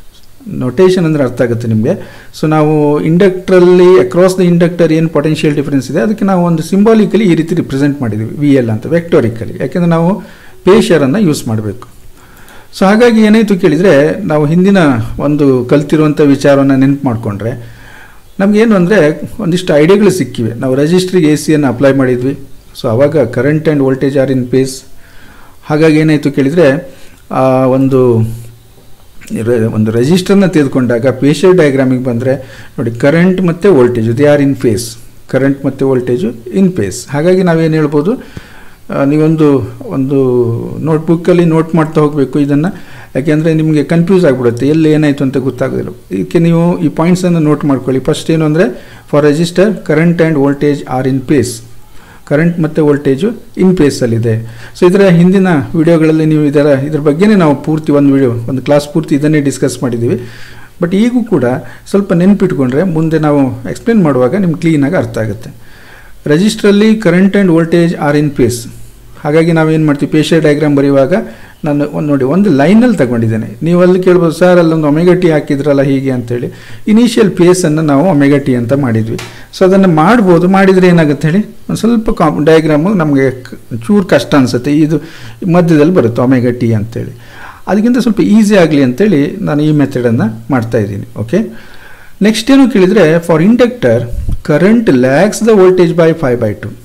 ನೊಟೇಷನ್ ಅಂದರೆ ಅರ್ಥ ಆಗುತ್ತೆ ನಿಮಗೆ ಸೊ ನಾವು ಇಂಡಕ್ಟ್ರಲ್ಲಿ ಅಕ್ರಾಸ್ ದ ಇಂಡಕ್ಟರ್ ಏನು ಪೊಟೆನ್ಷಿಯಲ್ ಡಿಫರೆನ್ಸ್ ಇದೆ ಅದಕ್ಕೆ ನಾವು ಒಂದು ಸಿಂಬಾಲಿಕಲಿ ಈ ರೀತಿ ರಿಪ್ರೆಸೆಂಟ್ ಮಾಡಿದ್ದೀವಿ ವಿ ಎಲ್ ಅಂತ ವೆಕ್ಟೋರಿಕಲಿ ಯಾಕೆಂದರೆ ನಾವು ಪೇಷರನ್ನು ಯೂಸ್ ಮಾಡಬೇಕು ಸೊ ಹಾಗಾಗಿ ಏನಾಯಿತು ಕೇಳಿದರೆ ನಾವು ಹಿಂದಿನ ಒಂದು ಕಲ್ತಿರುವಂಥ ವಿಚಾರವನ್ನು ನೆನಪು ಮಾಡಿಕೊಂಡ್ರೆ ನಮಗೇನು ಅಂದರೆ ಒಂದಿಷ್ಟು ಐಡಿಯಾಗಳು ಸಿಕ್ಕಿವೆ ನಾವು ರಿಜಿಸ್ಟ್ರಿಗೆ ಎ ಸಿಯನ್ನು ಅಪ್ಲೈ ಮಾಡಿದ್ವಿ ಸೊ ಆವಾಗ current and voltage are in phase ಹಾಗಾಗಿ ಏನಾಯಿತು ಕೇಳಿದರೆ ಒಂದು ರೆ- ಒಂದು ರೆಜಿಸ್ಟರ್ನ ತೆಗೆದುಕೊಂಡಾಗ ಪೇಷರ್ ಡಯಾಗ್ರಾಮಿಗೆ ಬಂದರೆ ನೋಡಿ ಕರೆಂಟ್ ಮತ್ತು voltage they are in phase current ಮತ್ತು ವೋಲ್ಟೇಜು ಇನ್ ಫೇಸ್ ಹಾಗಾಗಿ ನಾವೇನು ಹೇಳ್ಬೋದು ಆ, ನೀವೊಂದು ಒಂದು ನೋಟ್ಬುಕ್ಕಲ್ಲಿ ನೋಟ್ ಮಾಡ್ತಾ ಹೋಗಬೇಕು ಇದನ್ನು ಯಾಕೆಂದರೆ ನಿಮಗೆ ಕನ್ಫ್ಯೂಸ್ ಆಗಿಬಿಡುತ್ತೆ ಎಲ್ಲಿ ಏನಾಯಿತು ಅಂತ ಗೊತ್ತಾಗೋದಿಲ್ಲ ಇದಕ್ಕೆ ನೀವು ಈ ಪಾಯಿಂಟ್ಸನ್ನು ನೋಟ್ ಮಾಡ್ಕೊಳ್ಳಿ ಫಸ್ಟ್ ಏನು ಅಂದರೆ for resistor current and voltage are in phase current ಮತ್ತು ವೋಲ್ಟೇಜು ಇನ್ ಪೇಸಲ್ಲಿದೆ ಸೊ ಇದರ ಹಿಂದಿನ ವಿಡಿಯೋಗಳಲ್ಲಿ ನೀವು ಇದರ ಇದ್ರ ಬಗ್ಗೆನೇ ನಾವು ಪೂರ್ತಿ ಒಂದು ವಿಡಿಯೋ ಒಂದು ಕ್ಲಾಸ್ ಪೂರ್ತಿ ಇದನ್ನೇ ಡಿಸ್ಕಸ್ ಮಾಡಿದ್ದೀವಿ ಬಟ್ ಈಗೂ ಕೂಡ ಸ್ವಲ್ಪ ನೆನಪಿಟ್ಕೊಂಡ್ರೆ ಮುಂದೆ ನಾವು ಎಕ್ಸ್ಪ್ಲೇನ್ ಮಾಡುವಾಗ ನಿಮ್ಗೆ ಕ್ಲೀನಾಗಿ ಅರ್ಥ ಆಗುತ್ತೆ ರಿಜಿಸ್ಟ್ರಲ್ಲಿ current and voltage are in phase ಹಾಗಾಗಿ ನಾವೇನು ಮಾಡ್ತೀವಿ ಪೇಷರ್ ಡಯಾಗ್ರಾಮ್ ಬರೆಯುವಾಗ ನಾನು ಒಂದು ನೋಡಿ ಒಂದು ಲೈನಲ್ಲಿ ತಗೊಂಡಿದ್ದೇನೆ ನೀವು ಅಲ್ಲಿ ಕೇಳ್ಬೋದು ಸರ್ ಅಲ್ಲೊಂದು ಒಮೆಗಟಿ ಹಾಕಿದ್ರಲ್ಲ ಹೀಗೆ ಅಂತೇಳಿ ಇನಿಷಿಯಲ್ ಪೇಸನ್ನು ನಾವು ಒಮೆಗಟಿ ಅಂತ ಮಾಡಿದ್ವಿ ಸೊ ಅದನ್ನು ಮಾಡ್ಬೋದು ಮಾಡಿದರೆ ಏನಾಗುತ್ತೆ ಹೇಳಿ ಒಂದು ಸ್ವಲ್ಪ ಕಾಮ್ ಡಯಾಗ್ರಾಮು ನಮಗೆ ಕ- ಚೂರು ಕಷ್ಟ ಅನಿಸುತ್ತೆ ಇದು ಮಧ್ಯದಲ್ಲಿ ಬರುತ್ತೆ ಒಮೆಗಟಿ ಅಂತೇಳಿ ಅದಕ್ಕಿಂತ ಸ್ವಲ್ಪ ಈಸಿ ಆಗಲಿ ಅಂತೇಳಿ ನಾನು ಈ ಮೆಥಡನ್ನು ಮಾಡ್ತಾ ಇದ್ದೀನಿ ಓಕೆ ನೆಕ್ಸ್ಟ್ ಏನು ಕೇಳಿದರೆ for inductor current lags the voltage by five by two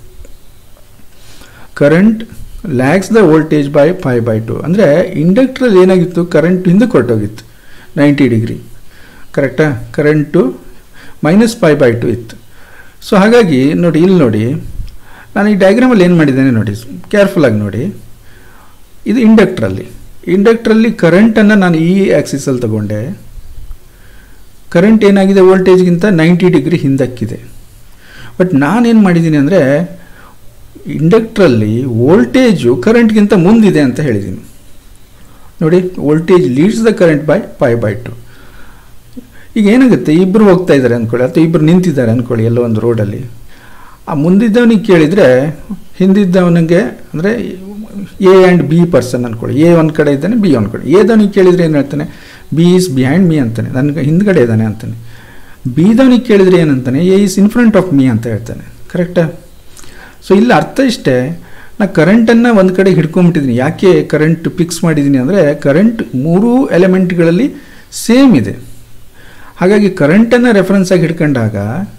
current lags the voltage by five by two ಅಂದರೆ ಇಂಡಕ್ಟ್ರಲ್ಲಿ ಏನಾಗಿತ್ತು ಕರೆಂಟ್ ಹಿಂದಕ್ಕೆ ಹೊರಟೋಗಿತ್ತು ನೈಂಟಿ ಡಿಗ್ರಿ ಕರೆಕ್ಟಾ current minus five by two ಇತ್ತು ಸೊ ಹಾಗಾಗಿ ನೋಡಿ ಇಲ್ಲಿ ನೋಡಿ ನಾನು ಈ ಡಯಾಗ್ರಾಮಲ್ಲಿ ಏನು ಮಾಡಿದ್ದೇನೆ ನೋಡಿ ಕೇರ್ಫುಲ್ಲಾಗಿ ನೋಡಿ ಇದು ಇಂಡಕ್ಟ್ರಲ್ಲಿ ಇಂಡಕ್ಟ್ರಲ್ಲಿ ಕರೆಂಟನ್ನು ನಾನು ಈ ಆ್ಯಕ್ಸಿಸಲ್ಲಿ ತಗೊಂಡೆ ಕರೆಂಟ್ ಏನಾಗಿದೆ ವೋಲ್ಟೇಜ್ಗಿಂತ ನೈಂಟಿ ಡಿಗ್ರಿ ಹಿಂದಕ್ಕಿದೆ ಬಟ್ ನಾನೇನು ಮಾಡಿದ್ದೀನಿ ಅಂದರೆ ಇಂಡಕ್ಟ್ರಲ್ಲಿ ವೋಲ್ಟೇಜು ಕರೆಂಟ್ಗಿಂತ ಮುಂದಿದೆ ಅಂತ ಹೇಳಿದ್ದೀನಿ ನೋಡಿ voltage leads the current by five by two ಈಗ ಏನಾಗುತ್ತೆ ಇಬ್ಬರು ಹೋಗ್ತಾ ಇದ್ದಾರೆ ಅಂದ್ಕೊಳ್ಳಿ ಅಥವಾ ಇಬ್ಬರು ನಿಂತಿದ್ದಾರೆ ಅಂದ್ಕೊಳ್ಳಿ ಎಲ್ಲೋ ಒಂದು ರೋಡಲ್ಲಿ ಆ ಮುಂದಿದ್ದವನಿಗೆ ಕೇಳಿದರೆ ಹಿಂದಿದ್ದವನಿಗೆ ಅಂದರೆ ಎ ಆ್ಯಂಡ್ ಬಿ ಪರ್ಸನ್ ಅಂದ್ಕೊಳ್ಳಿ ಎ ಒಂದು ಕಡೆ ಇದ್ದಾನೆ ಬಿ ಒಂದು ಕಡೆ ಎದವನಿಗೆ ಕೇಳಿದರೆ ಏನು ಹೇಳ್ತಾನೆ ಬಿ ಈಸ್ ಬಿಹೈಂಡ್ ಮೀ ಅಂತಾನೆ ನನಗೆ ಹಿಂದ್ಗಡೆ ಇದ್ದಾನೆ ಅಂತಾನೆ ಬಿದವನಿಗೆ ಕೇಳಿದರೆ ಏನಂತಾನೆ A is in front of me ಅಂತ ಹೇಳ್ತಾನೆ ಕರೆಕ್ಟಾ ಸೊ ಇಲ್ಲಿ ಅರ್ಥ ಇಷ್ಟೇ ನಾ ಕರೆಂಟನ್ನು ಒಂದು ಕಡೆ ಹಿಡ್ಕೊಂಬಿಟ್ಟಿದ್ದೀನಿ ಯಾಕೆ ಕರೆಂಟ್ ಫಿಕ್ಸ್ ಮಾಡಿದ್ದೀನಿ ಅಂದರೆ ಕರೆಂಟ್ ಮೂರೂ ಎಲಿಮೆಂಟ್ಗಳಲ್ಲಿ ಸೇಮ್ ಇದೆ ಹಾಗಾಗಿ ಕರೆಂಟನ್ನು ರೆಫರೆನ್ಸ್ ಆಗಿ ಹಿಡ್ಕೊಂಡಾಗ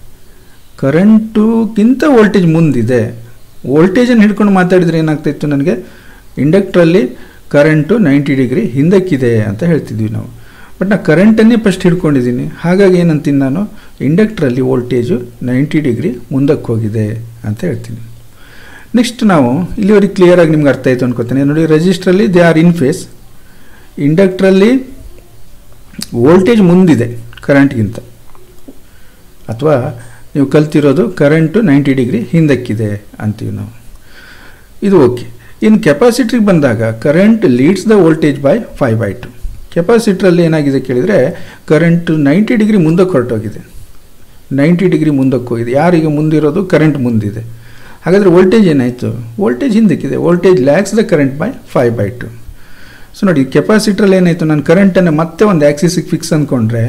ಕರೆಂಟುಗಿಂತ ವೋಲ್ಟೇಜ್ ಮುಂದಿದೆ ವೋಲ್ಟೇಜನ್ನು ಹಿಡ್ಕೊಂಡು ಮಾತಾಡಿದರೆ ಏನಾಗ್ತಾಯಿತ್ತು ನನಗೆ ಇಂಡಕ್ಟ್ರಲ್ಲಿ ಕರೆಂಟು ನೈಂಟಿ ಡಿಗ್ರಿ ಹಿಂದಕ್ಕಿದೆ ಅಂತ ಹೇಳ್ತಿದ್ವಿ ನಾವು ಬಟ್ ನಾನು ಕರೆಂಟನ್ನೇ ಫಸ್ಟ್ ಹಿಡ್ಕೊಂಡಿದ್ದೀನಿ ಹಾಗಾಗಿ ಏನಂತೀನಿ ನಾನು ಇಂಡಕ್ಟ್ರಲ್ಲಿ ವೋಲ್ಟೇಜು ನೈಂಟಿ ಡಿಗ್ರಿ ಮುಂದಕ್ಕೆ ಹೋಗಿದೆ ಅಂತ ಹೇಳ್ತೀನಿ ನೆಕ್ಸ್ಟ್ ನಾವು ಇಲ್ಲಿವರೆಗೆ ಕ್ಲಿಯರಾಗಿ ನಿಮ್ಗೆ ಅರ್ಥ ಆಯಿತು ಅನ್ಕೋತೀನಿ ನೋಡಿ ರೆಜಿಸ್ಟ್ರಲ್ಲಿ ದೇ ಆರ್ ಇನ್ ಫೇಸ್ ಇಂಡಕ್ಟ್ರಲ್ಲಿ ವೋಲ್ಟೇಜ್ ಮುಂದಿದೆ ಕರೆಂಟ್ಗಿಂತ ಅಥವಾ ನೀವು ಕಲ್ತಿರೋದು ಕರೆಂಟು ನೈಂಟಿ ಡಿಗ್ರಿ ಹಿಂದಕ್ಕಿದೆ ಅಂತೀವಿ ನಾವು ಇದು ಓಕೆ ಇನ್ನು ಕೆಪಾಸಿಟ್ರಿಗೆ ಬಂದಾಗ current leads the voltage by five by two ಕೆಪಾಸಿಟ್ರಲ್ಲಿ ಏನಾಗಿದೆ ಕೇಳಿದರೆ ಕರೆಂಟು ನೈಂಟಿ ಡಿಗ್ರಿ ಮುಂದಕ್ಕೆ ಹೊರಟೋಗಿದೆ ನೈಂಟಿ ಡಿಗ್ರಿ ಮುಂದಕ್ಕೆ ಹೋಗಿದೆ ಯಾರೀಗ ಮುಂದಿರೋದು ಕರೆಂಟ್ ಮುಂದಿದೆ ಹಾಗಾದರೆ ವೋಲ್ಟೇಜ್ ಏನಾಯಿತು ವೋಲ್ಟೇಜ್ ಹಿಂದಕ್ಕಿದೆ voltage lags the current by five by two so ನೋಡಿ ಕೆಪಾಸಿಟ್ರಲ್ಲಿ ಏನಾಯಿತು ನಾನು ಕರೆಂಟನ್ನು ಮತ್ತೆ ಒಂದು ಆ್ಯಕ್ಸಿಸಿಗೆ ಫಿಕ್ಸ್ ಅಂದ್ಕೊಂಡ್ರೆ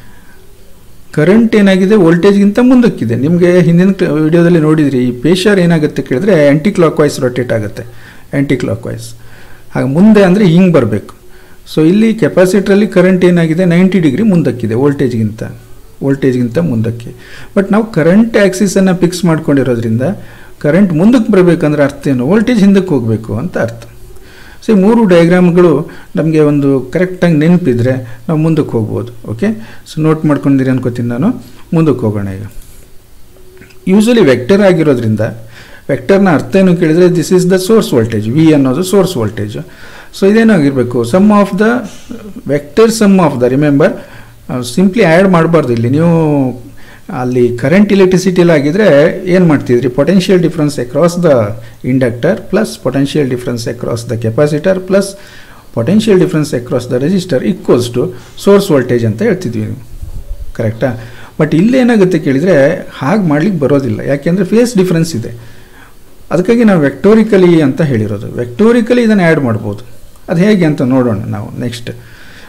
ಕರೆಂಟ್ ಏನಾಗಿದೆ ವೋಲ್ಟೇಜ್ಗಿಂತ ಮುಂದಕ್ಕಿದೆ ನಿಮಗೆ ಹಿಂದಿನ ವಿಡಿಯೋದಲ್ಲಿ ನೋಡಿದ್ರಿ ಈ ಪೇಷರ್ ಏನಾಗುತ್ತೆ ಕೇಳಿದ್ರೆ ಆ್ಯಂಟಿ ಕ್ಲಾಕ್ ವೈಸ್ ರೊಟೇಟ್ ಆಗುತ್ತೆ ಆ್ಯಂಟಿ ಕ್ಲಾಕ್ ವೈಸ್ ಹಾಗೆ ಮುಂದೆ ಅಂದರೆ ಹಿಂಗೆ ಬರಬೇಕು ಸೊ ಇಲ್ಲಿ ಕೆಪಾಸಿಟ್ರಲ್ಲಿ ಕರೆಂಟ್ ಏನಾಗಿದೆ ನೈಂಟಿ ಡಿಗ್ರಿ ಮುಂದಕ್ಕಿದೆ ವೋಲ್ಟೇಜ್ಗಿಂತ ವೋಲ್ಟೇಜ್ಗಿಂತ ಮುಂದಕ್ಕೆ ಬಟ್ ನಾವು ಕರೆಂಟ್ ಆ್ಯಕ್ಸಿಸನ್ನು ಫಿಕ್ಸ್ ಮಾಡ್ಕೊಂಡಿರೋದ್ರಿಂದ ಕರೆಂಟ್ ಮುಂದಕ್ಕೆ ಬರಬೇಕಂದ್ರೆ ಅರ್ಥ ಏನು ವೋಲ್ಟೇಜ್ ಹಿಂದಕ್ಕೆ ಹೋಗಬೇಕು ಅಂತ ಅರ್ಥ ಸೊ ಈ ಮೂರು ಡಯಾಗ್ರಾಮ್ಗಳು ನಮಗೆ ಒಂದು ಕರೆಕ್ಟಾಗಿ ನೆನಪಿದ್ರೆ ನಾವು ಮುಂದಕ್ಕೆ ಹೋಗ್ಬೋದು ಓಕೆ ಸೊ ನೋಟ್ ಮಾಡ್ಕೊಂಡಿರಿ ಅನ್ಕೋತೀನಿ ನಾನು ಮುಂದಕ್ಕೆ ಹೋಗೋಣ ಈಗ ಯೂಶಲಿ ವೆಕ್ಟರ್ ಆಗಿರೋದ್ರಿಂದ ವೆಕ್ಟರ್ನ ಅರ್ಥ ಏನು ಕೇಳಿದರೆ this is the source voltage V ಅನ್ನೋದು ಸೋರ್ಸ್ ವೋಲ್ಟೇಜ್ ಸೊ ಇದೇನಾಗಿರಬೇಕು sum of the vector sum of the remember simply add ಮಾಡಬಾರ್ದು ಇಲ್ಲಿ ನೀವು ಅಲ್ಲಿ ಕರೆಂಟ್ ಇಲೆಕ್ಟ್ರಿಸಿಟಿಲಿ ಆಗಿದ್ರೆ ಏನು ಮಾಡ್ತಿದ್ರಿ potential difference across the inductor plus potential difference across the capacitor plus potential difference across the resistor equals to source voltage ಅಂತ ಹೇಳ್ತಿದ್ವಿ ನೀವು ಕರೆಕ್ಟಾ ಬಟ್ ಇಲ್ಲಿ ಏನಾಗುತ್ತೆ ಕೇಳಿದರೆ ಹಾಗೆ ಮಾಡ್ಲಿಕ್ಕೆ ಬರೋದಿಲ್ಲ ಯಾಕೆಂದರೆ ಫೇಸ್ ಡಿಫ್ರೆನ್ಸ್ ಇದೆ ಅದಕ್ಕಾಗಿ ನಾವು ವೆಕ್ಟೋರಿಕಲಿ ಅಂತ ಹೇಳಿರೋದು ವೆಕ್ಟೋರಿಕಲಿ ಇದನ್ನು ಆ್ಯಡ್ ಮಾಡ್ಬೋದು ಅದು ಹೇಗೆ ಅಂತ ನೋಡೋಣ ನಾವು ನೆಕ್ಸ್ಟ್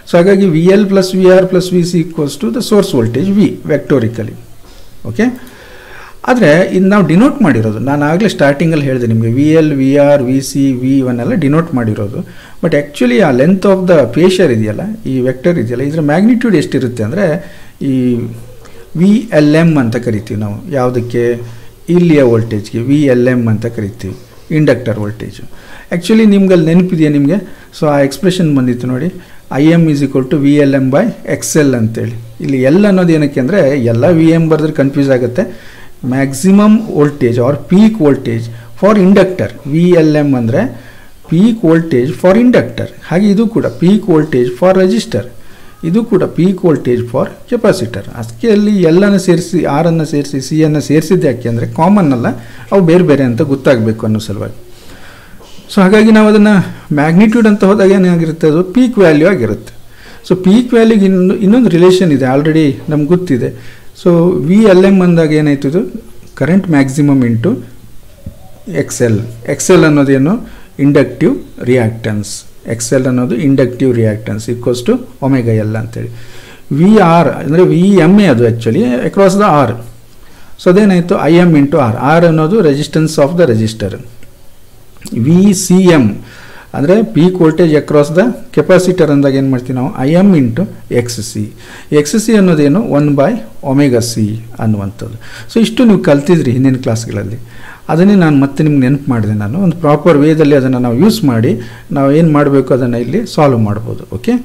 ಸೊ ಹಾಗಾಗಿ V L plus V R plus V C equals to the source voltage V vectorially okay ಆದರೆ ಇದು ನಾವು ಡಿನೋಟ್ ಮಾಡಿರೋದು ನಾನು ಆಗಲೇ ಸ್ಟಾರ್ಟಿಂಗಲ್ಲಿ ಹೇಳಿದೆ ನಿಮಗೆ V L V R V C V ಇವನ್ನೆಲ್ಲ ಡಿನೋಟ್ ಮಾಡಿರೋದು ಬಟ್ ಆ್ಯಕ್ಚುಲಿ ಆ ಲೆಂತ್ ಆಫ್ ದ ಫೇಷರ್ ಇದೆಯಲ್ಲ ಈ ವೆಕ್ಟರ್ ಇದೆಯಲ್ಲ ಇದರ ಮ್ಯಾಗ್ನಿಟ್ಯೂಡ್ ಎಷ್ಟಿರುತ್ತೆ ಅಂದರೆ ಈ ವಿ ಎಲ್ ಎಮ್ ಅಂತ ಕರಿತೀವಿ ನಾವು ಯಾವುದಕ್ಕೆ ಇಲ್ಲಿಯ ವೋಲ್ಟೇಜ್ಗೆ ವಿ ಎಲ್ ಎಮ್ ಅಂತ ಕರಿತೀವಿ ಇಂಡಕ್ಟರ್ ವೋಲ್ಟೇಜು ಆ್ಯಕ್ಚುಲಿ ನಿಮ್ಗೆ ಅಲ್ಲಿ ನೆನಪಿದೆಯಾ ನಿಮಗೆ ಸೊ ಆ ಎಕ್ಸ್ಪ್ರೆಷನ್ ಬಂದಿತ್ತು ನೋಡಿ I M is equal to V L M by X L ಅಂತೇಳಿ ಇಲ್ಲಿ ಎಲ್ ಅನ್ನೋದು ಏನಕ್ಕೆ ಅಂದರೆ ಎಲ್ಲ ವಿ ಎಮ್ ಬರೆದ್ರೆ ಕನ್ಫ್ಯೂಸ್ ಆಗುತ್ತೆ maximum voltage or peak voltage for inductor V L M ಅಂದರೆ ಪೀಕ್ ವೋಲ್ಟೇಜ್ ಫಾರ್ ಇಂಡಕ್ಟರ್ ಹಾಗೆ ಇದು ಕೂಡ ಪೀಕ್ ವೋಲ್ಟೇಜ್ ಫಾರ್ ರೆಜಿಸ್ಟರ್ ಇದು ಕೂಡ ಪೀಕ್ ವೋಲ್ಟೇಜ್ ಫಾರ್ ಕೆಪಾಸಿಟರ್ ಅದಕ್ಕೆ ಅಲ್ಲಿ ಎಲ್ಲನ್ನು ಸೇರಿಸಿ ಆರನ್ನು ಸೇರಿಸಿ ಸಿ ಅನ್ನು ಸೇರಿಸಿದ್ದು ಯಾಕೆ ಅಂದರೆ ಕಾಮನ್ ಅಲ್ಲ ಅವು ಬೇರೆ ಬೇರೆ ಅಂತ ಗೊತ್ತಾಗಬೇಕು ಅನ್ನೋ ಸಲುವಾಗಿ ಸೊ ಹಾಗಾಗಿ ನಾವು ಅದನ್ನು ಮ್ಯಾಗ್ನಿಟ್ಯೂಡ್ ಅಂತ ಹೋದಾಗ ಏನಾಗಿರುತ್ತೆ ಅದು ಪೀಕ್ ವ್ಯಾಲ್ಯೂ ಆಗಿರುತ್ತೆ ಸೊ ಪೀಕ್ ವ್ಯಾಲ್ಯೂಗೆ ಇನ್ನೊಂದು ಇನ್ನೊಂದು ರಿಲೇಷನ್ ಇದೆ ಆಲ್ರೆಡಿ ನಮ್ಗೆ ಗೊತ್ತಿದೆ ಸೊ ವಿ ಎಲ್ ಎಮ್ ಅಂದಾಗ ಏನಾಯ್ತು ಇದು current maximum into X L X L ಅನ್ನೋದೇನು ಇಂಡಕ್ಟಿವ್ ರಿಯಾಕ್ಟನ್ಸ್ ಎಕ್ಸ್ ಎಲ್ ಅನ್ನೋದು inductive reactance equals to omega L ಅಂತೇಳಿ ವಿ ಆರ್ ಅಂದರೆ ವಿ ಎಮ್ ಎ ಅದು actually across the R so ಅದೇನಾಯಿತು I M into R R ಅನ್ನೋದು resistance of the resistor V C M ಅಂದರೆ peak voltage across the capacitor ಅಂದಾಗ ಏನು ಮಾಡ್ತೀವಿ ನಾವು I M into X C X C ಅನ್ನೋದೇನು ಒನ್ ಬೈ ಒಮೆಗಾ ಸಿ ಅನ್ನುವಂಥದ್ದು ಸೊ ಇಷ್ಟು ನೀವು ಕಲ್ತಿದ್ರಿ ಹಿಂದಿನ ಕ್ಲಾಸ್ಗಳಲ್ಲಿ ಅದನ್ನೇ ನಾನು ಮತ್ತೆ ನಿಮ್ಗೆ ನೆನಪು ಮಾಡಿದೆ ನಾನು ಒಂದು ಪ್ರಾಪರ್ ವೇದಲ್ಲಿ ಅದನ್ನು ನಾವು ಯೂಸ್ ಮಾಡಿ ನಾವು ಏನು ಮಾಡಬೇಕು ಅದನ್ನು ಇಲ್ಲಿ ಸಾಲ್ವ್ ಮಾಡ್ಬೋದು ಓಕೆ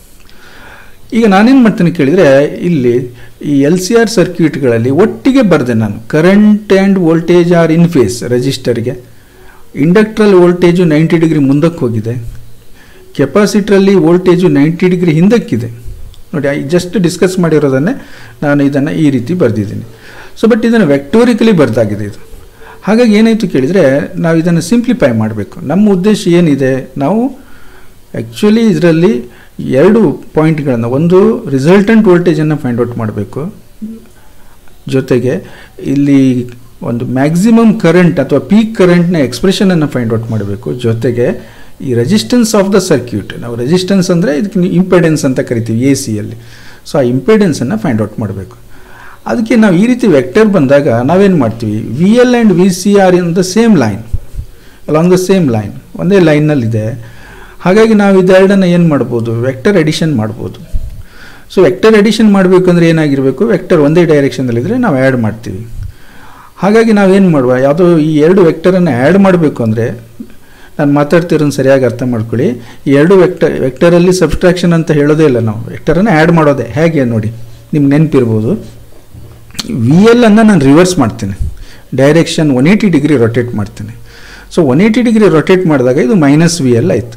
ಈಗ ನಾನೇನು ಮಾಡ್ತೀನಿ ಕೇಳಿದರೆ ಇಲ್ಲಿ ಈ ಎಲ್ ಸಿ ಆರ್ ಸರ್ಕ್ಯೂಟ್ಗಳಲ್ಲಿ ಒಟ್ಟಿಗೆ ಬರೆದೆ ನಾನು current and voltage are in phase ರೆಜಿಸ್ಟರ್ಗೆ ಇಂಡಕ್ಟ್ರಲ್ಲಿ ವೋಲ್ಟೇಜು ನೈಂಟಿ ಡಿಗ್ರಿ ಮುಂದಕ್ಕೆ ಹೋಗಿದೆ ಕೆಪಾಸಿಟ್ರಲ್ಲಿ ವೋಲ್ಟೇಜು ನೈಂಟಿ ಡಿಗ್ರಿ ಹಿಂದಕ್ಕಿದೆ ನೋಡಿ ಐ ಜಸ್ಟ್ ಡಿಸ್ಕಸ್ ಮಾಡಿರೋದನ್ನೇ ನಾನು ಇದನ್ನು ಈ ರೀತಿ ಬರೆದಿದ್ದೀನಿ ಸೊ ಬಟ್ ಇದನ್ನು ವೆಕ್ಟೋರಿಕಲಿ ಬರೆದಾಗಿದೆ ಇದು ಹಾಗಾಗಿ ಏನಾಯಿತು ಕೇಳಿದರೆ ನಾವು ಇದನ್ನು ಸಿಂಪ್ಲಿಫೈ ಮಾಡಬೇಕು ನಮ್ಮ ಉದ್ದೇಶ ಏನಿದೆ ನಾವು ಆ್ಯಕ್ಚುಲಿ ಇದರಲ್ಲಿ ಎರಡು ಪಾಯಿಂಟ್ಗಳನ್ನು ಒಂದು ರಿಸಲ್ಟೆಂಟ್ ವೋಲ್ಟೇಜನ್ನು ಫೈಂಡ್ ಔಟ್ ಮಾಡಬೇಕು ಜೊತೆಗೆ ಇಲ್ಲಿ ಒಂದು ಮ್ಯಾಕ್ಸಿಮಮ್ ಕರೆಂಟ್ ಅಥವಾ ಪೀಕ್ ಕರೆಂಟ್ನ ಎಕ್ಸ್ಪ್ರೆಷನನ್ನು ಫೈಂಡ್ ಔಟ್ ಮಾಡಬೇಕು ಜೊತೆಗೆ ಈ ರೆಸಿಸ್ಟೆನ್ಸ್ ಆಫ್ ದ ಸರ್ಕ್ಯೂಟ್ ನಾವು ರೆಸಿಸ್ಟೆನ್ಸ್ ಅಂದರೆ ಇದಕ್ಕೆ ಇಂಪೆಡೆನ್ಸ್ ಅಂತ ಕರಿತೀವಿ ಎ ಸಿಯಲ್ಲಿ ಸೊ ಆ ಇಂಪೆಡೆನ್ಸನ್ನು ಫೈಂಡ್ ಔಟ್ ಮಾಡಬೇಕು ಅದಕ್ಕೆ ನಾವು ಈ ರೀತಿ ವೆಕ್ಟರ್ ಬಂದಾಗ ನಾವೇನು ಮಾಡ್ತೀವಿ V L and V C are in the same line along the same line ಒಂದೇ ಲೈನ್ನಲ್ಲಿದೆ ಹಾಗಾಗಿ ನಾವು ಇದೆರಡನ್ನು ಏನು ಮಾಡ್ಬೋದು ವೆಕ್ಟರ್ ಎಡಿಷನ್ ಮಾಡ್ಬೋದು ಸೊ ವೆಕ್ಟರ್ ಎಡಿಷನ್ ಮಾಡಬೇಕಂದ್ರೆ ಏನಾಗಿರಬೇಕು ವೆಕ್ಟರ್ ಒಂದೇ ಡೈರೆಕ್ಷನಲ್ಲಿದ್ದರೆ ನಾವು ಆ್ಯಡ್ ಮಾಡ್ತೀವಿ ಹಾಗಾಗಿ ನಾವೇನು ಮಾಡುವ ಯಾವುದೋ ಈ ಎರಡು ವೆಕ್ಟರನ್ನು ಆ್ಯಡ್ ಮಾಡಬೇಕು ಅಂದರೆ ನಾನು ಮಾತಾಡ್ತಿರೋದು ಸರಿಯಾಗಿ ಅರ್ಥ ಮಾಡ್ಕೊಳ್ಳಿ ಈ ಎರಡು ವೆಕ್ಟರ್ ವೆಕ್ಟರಲ್ಲಿ ಸಬ್ಸ್ಟ್ರಾಕ್ಷನ್ ಅಂತ ಹೇಳೋದೇ ಇಲ್ಲ ನಾವು ವೆಕ್ಟರನ್ನು ಆ್ಯಡ್ ಮಾಡೋದೇ ಹೇಗೆ ನೋಡಿ ನಿಮ್ಗೆ ನೆನಪಿರ್ಬೋದು ವಿ ಎಲ್ ಅನ್ನು ನಾನು ರಿವರ್ಸ್ ಮಾಡ್ತೀನಿ direction one eighty degree rotate ಮಾಡ್ತೀನಿ ಸೊ ಒನ್ ಏಯ್ಟಿ ಡಿಗ್ರಿ ರೊಟೇಟ್ ಮಾಡಿದಾಗ ಇದು ಮೈನಸ್ ವಿ ಎಲ್ ಆಯಿತು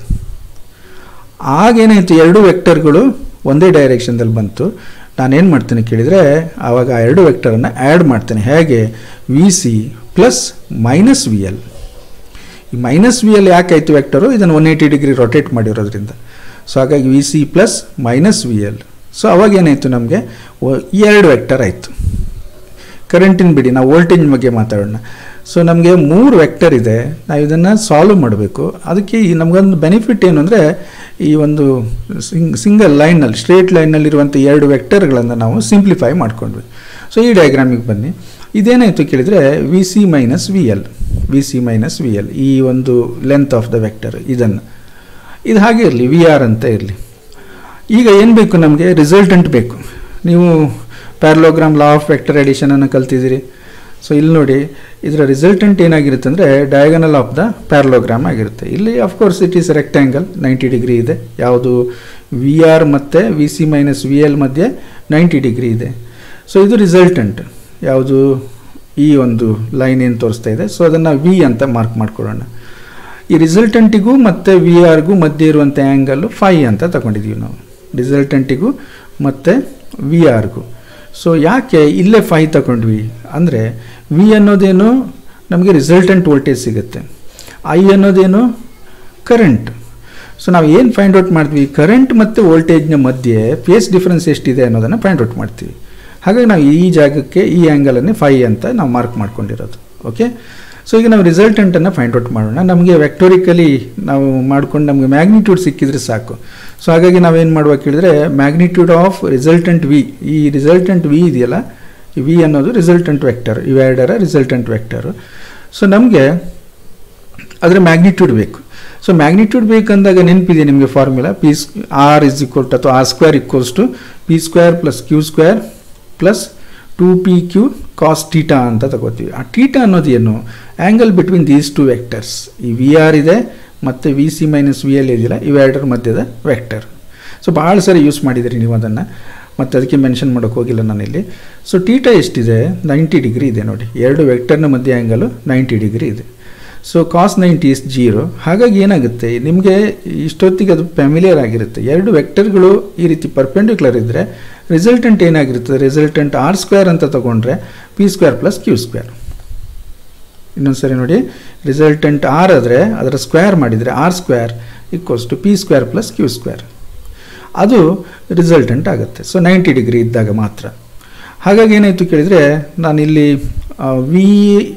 ಆಗೇನಾಯಿತು ಎರಡು ವೆಕ್ಟರ್ಗಳು ಒಂದೇ ಡೈರೆಕ್ಷನ್ದಲ್ಲಿ ಬಂತು ನಾನೇನು ಮಾಡ್ತೀನಿ ಕೇಳಿದರೆ ಆವಾಗ ಆ ಎರಡು ವೆಕ್ಟರನ್ನು ಆ್ಯಡ್ ಮಾಡ್ತೀನಿ ಹೇಗೆ V C plus minus V L ಈ ಮೈನಸ್ ವಿ ಎಲ್ ಯಾಕಾಯಿತು ವೆಕ್ಟರು ಇದನ್ನು ಒನ್ ಏಯ್ಟಿ ಡಿಗ್ರಿ ರೊಟೇಟ್ ಮಾಡಿರೋದ್ರಿಂದ ಸೊ ಹಾಗಾಗಿ V C plus minus V L so ಅವಾಗ ಏನಾಯಿತು ನಮಗೆ ಎರಡು ವೆಕ್ಟರ್ ಆಯಿತು ಕರೆಂಟಿನ ಬಿಡಿ ನಾವು ವೋಲ್ಟೇಜ್ ಬಗ್ಗೆ ಮಾತಾಡೋಣ ಸೊ ನಮಗೆ ಮೂರು ವೆಕ್ಟರ್ ಇದೆ ನಾವು ಇದನ್ನು ಸಾಲ್ವ್ ಮಾಡಬೇಕು ಅದಕ್ಕೆ ಈ ನಮಗೊಂದು ಬೆನಿಫಿಟ್ ಏನು ಅಂದರೆ ಈ ಒಂದು ಸಿಂಗ್ ಸಿಂಗಲ್ ಲೈನಲ್ಲಿ ಸ್ಟ್ರೇಟ್ ಲೈನಲ್ಲಿರುವಂಥ ಎರಡು ವೆಕ್ಟರ್ಗಳನ್ನು ನಾವು ಸಿಂಪ್ಲಿಫೈ ಮಾಡ್ಕೊಂಡ್ವಿ ಸೊ ಈ ಡಯಾಗ್ರಾಮಿಗೆ ಬನ್ನಿ ಇದೇನಾಯಿತು ಕೇಳಿದರೆ V C minus V L V C minus V L ಈ ಒಂದು ಲೆಂತ್ ಆಫ್ ದ ವೆಕ್ಟರ್ ಇದನ್ನು ಇದು ಹಾಗೆ ಇರಲಿ ವಿ ಆರ್ ಅಂತ ಇರಲಿ ಈಗ ಏನು ಬೇಕು ನಮಗೆ ರಿಸಲ್ಟೆಂಟ್ ಬೇಕು ನೀವು ಪ್ಯಾರಲೋಗ್ರಾಮ್ ಲಾ ಆಫ್ ವೆಕ್ಟರ್ ಎಡಿಷನನ್ನು ಕಲ್ತಿದ್ದೀರಿ ಸೊ ಇಲ್ಲಿ ನೋಡಿ ಇದರ ರಿಸಲ್ಟೆಂಟ್ ಏನಾಗಿರುತ್ತೆ ಅಂದರೆ ಡಯಾಗನಲ್ ಆಫ್ ದ ಪ್ಯಾರಲೋಗ್ರಾಮ್ ಆಗಿರುತ್ತೆ ಇಲ್ಲಿ of course it is rectangle ninety degree ಇದೆ ಯಾವುದು ವಿ ಆರ್ ಮತ್ತು V C minus V L ಮಧ್ಯೆ ನೈಂಟಿ ಡಿಗ್ರಿ ಇದೆ ಸೊ ಇದು ರಿಸಲ್ಟೆಂಟ್ ಯಾವುದು ಈ ಒಂದು ಲೈನ್ ಏನು ತೋರಿಸ್ತಾ ಇದೆ ಸೊ ಅದನ್ನು ವಿ ಅಂತ ಮಾರ್ಕ್ ಮಾಡ್ಕೊಳ್ಳೋಣ ಈ ರಿಸಲ್ಟೆಂಟಿಗೂ ಮತ್ತು ವಿ ಆರ್ಗೂ ಮಧ್ಯೆ ಇರುವಂಥ ಆ್ಯಂಗಲ್ಲು ಫೈ ಅಂತ ತಗೊಂಡಿದ್ದೀವಿ ನಾವು ರಿಸಲ್ಟೆಂಟಿಗೂ ಮತ್ತು ವಿ ಆರ್ಗೂ ಸೊ ಯಾಕೆ ಇಲ್ಲೇ ಫೈ ತಗೊಂಡ್ವಿ ಅಂದರೆ ವಿ ಅನ್ನೋದೇನು ನಮಗೆ ರಿಸಲ್ಟೆಂಟ್ ವೋಲ್ಟೇಜ್ ಸಿಗುತ್ತೆ ಐ ಅನ್ನೋದೇನು ಕರೆಂಟ್ ಸೊ ನಾವು ಏನು ಫೈಂಡ್ ಔಟ್ ಮಾಡ್ತೀವಿ ಕರೆಂಟ್ ಮತ್ತು ವೋಲ್ಟೇಜ್ನ ಮಧ್ಯೆ ಫೇಸ್ ಡಿಫ್ರೆನ್ಸ್ ಎಷ್ಟಿದೆ ಅನ್ನೋದನ್ನು ಫೈಂಡ್ ಔಟ್ ಮಾಡ್ತೀವಿ ಹಾಗಾಗಿ ನಾವು ಈ ಜಾಗಕ್ಕೆ ಈ ಆ್ಯಂಗಲನ್ನೇ ಫೈ ಅಂತ ನಾವು ಮಾರ್ಕ್ ಮಾಡ್ಕೊಂಡಿರೋದು ಓಕೆ ಸೊ ಈಗ ನಾವು ರಿಸಲ್ಟೆಂಟನ್ನು ಫೈಂಡ್ ಔಟ್ ಮಾಡೋಣ ನಮಗೆ ವೆಕ್ಟೋರಿಕಲಿ ನಾವು ಮಾಡ್ಕೊಂಡು ನಮಗೆ ಮ್ಯಾಗ್ನಿಟ್ಯೂಡ್ ಸಿಕ್ಕಿದ್ರೆ ಸಾಕು ಸೊ ಹಾಗಾಗಿ ನಾವೇನು ಮಾಡುವ ಕೇಳಿದ್ರೆ ಮ್ಯಾಗ್ನಿಟ್ಯೂಡ್ ಆಫ್ ರಿಸಲ್ಟೆಂಟ್ ವಿ ಈ ರಿಸಲ್ಟೆಂಟ್ ವಿ ಇದೆಯಲ್ಲ ಈ ವಿ ಅನ್ನೋದು ರಿಸಲ್ಟೆಂಟ್ ವೆಕ್ಟರ್ ಇವೆರಡರ ರಿಸಲ್ಟೆಂಟ್ ವೆಕ್ಟರು ಸೊ ನಮಗೆ ಅದರ ಮ್ಯಾಗ್ನಿಟ್ಯೂಡ್ ಬೇಕು ಸೊ ಮ್ಯಾಗ್ನಿಟ್ಯೂಡ್ ಬೇಕಂದಾಗ ನೆನಪಿದೆ ನಿಮಗೆ formula P R is equal to ಅಥವಾ R square equals to P square plus Q square plus two P Q cos theta ಅಂತ ತಗೋತೀವಿ ಆ ಟೀಟಾ ಅನ್ನೋದು ಏನು angle between these two vectors ಈ ವಿ ಆರ್ ಇದೆ ಮತ್ತು V C minus V L ಇದೆಯಲ್ಲ ಇವೆರಡರ ಮಧ್ಯದ ವೆಕ್ಟರ್ ಸೊ ಭಾಳ ಸರಿ ಯೂಸ್ ಮಾಡಿದ್ದೀರಿ ನೀವು ಅದನ್ನು ಮತ್ತು ಅದಕ್ಕೆ ಮೆನ್ಷನ್ ಮಾಡೋಕ್ಕೆ ಹೋಗಿಲ್ಲ ನಾನಿಲ್ಲಿ ಸೊ ಟೀಟಾ ಎಷ್ಟಿದೆ ನೈಂಟಿ ಡಿಗ್ರಿ ಇದೆ ನೋಡಿ ಎರಡು ವೆಕ್ಟರ್ನ ಮಧ್ಯೆ ಆ್ಯಂಗಲು ನೈಂಟಿ ಡಿಗ್ರಿ ಇದೆ so cos ninety is zero ಹಾಗಾಗಿ ಏನಾಗುತ್ತೆ ನಿಮಗೆ ಇಷ್ಟೊತ್ತಿಗೆ ಅದು ಫ್ಯಾಮಿಲಿಯರ್ ಆಗಿರುತ್ತೆ ಎರಡು ವೆಕ್ಟರ್ಗಳು ಈ ರೀತಿ ಪರ್ಪೆಂಡಿಕ್ಯುಲರ್ ಇದ್ದರೆ ರಿಸಲ್ಟೆಂಟ್ ಏನಾಗಿರ್ತದೆ ರಿಸಲ್ಟೆಂಟ್ ಆರ್ ಸ್ಕ್ವೇರ್ ಅಂತ ತಗೊಂಡ್ರೆ P square plus Q square ಇನ್ನೊಂದು ಸರಿ ನೋಡಿ ರಿಸಲ್ಟೆಂಟ್ ಆರ್ ಆದರೆ ಅದರ ಸ್ಕ್ವೇರ್ ಮಾಡಿದರೆ R square equals to P square plus Q square ಅದು ರಿಸಲ್ಟೆಂಟ್ ಆಗುತ್ತೆ ಸೊ ನೈಂಟಿ ಡಿಗ್ರಿ ಇದ್ದಾಗ ಮಾತ್ರ ಹಾಗಾಗಿ ಏನಾಯಿತು ಕೇಳಿದರೆ ನಾನಿಲ್ಲಿ ವಿ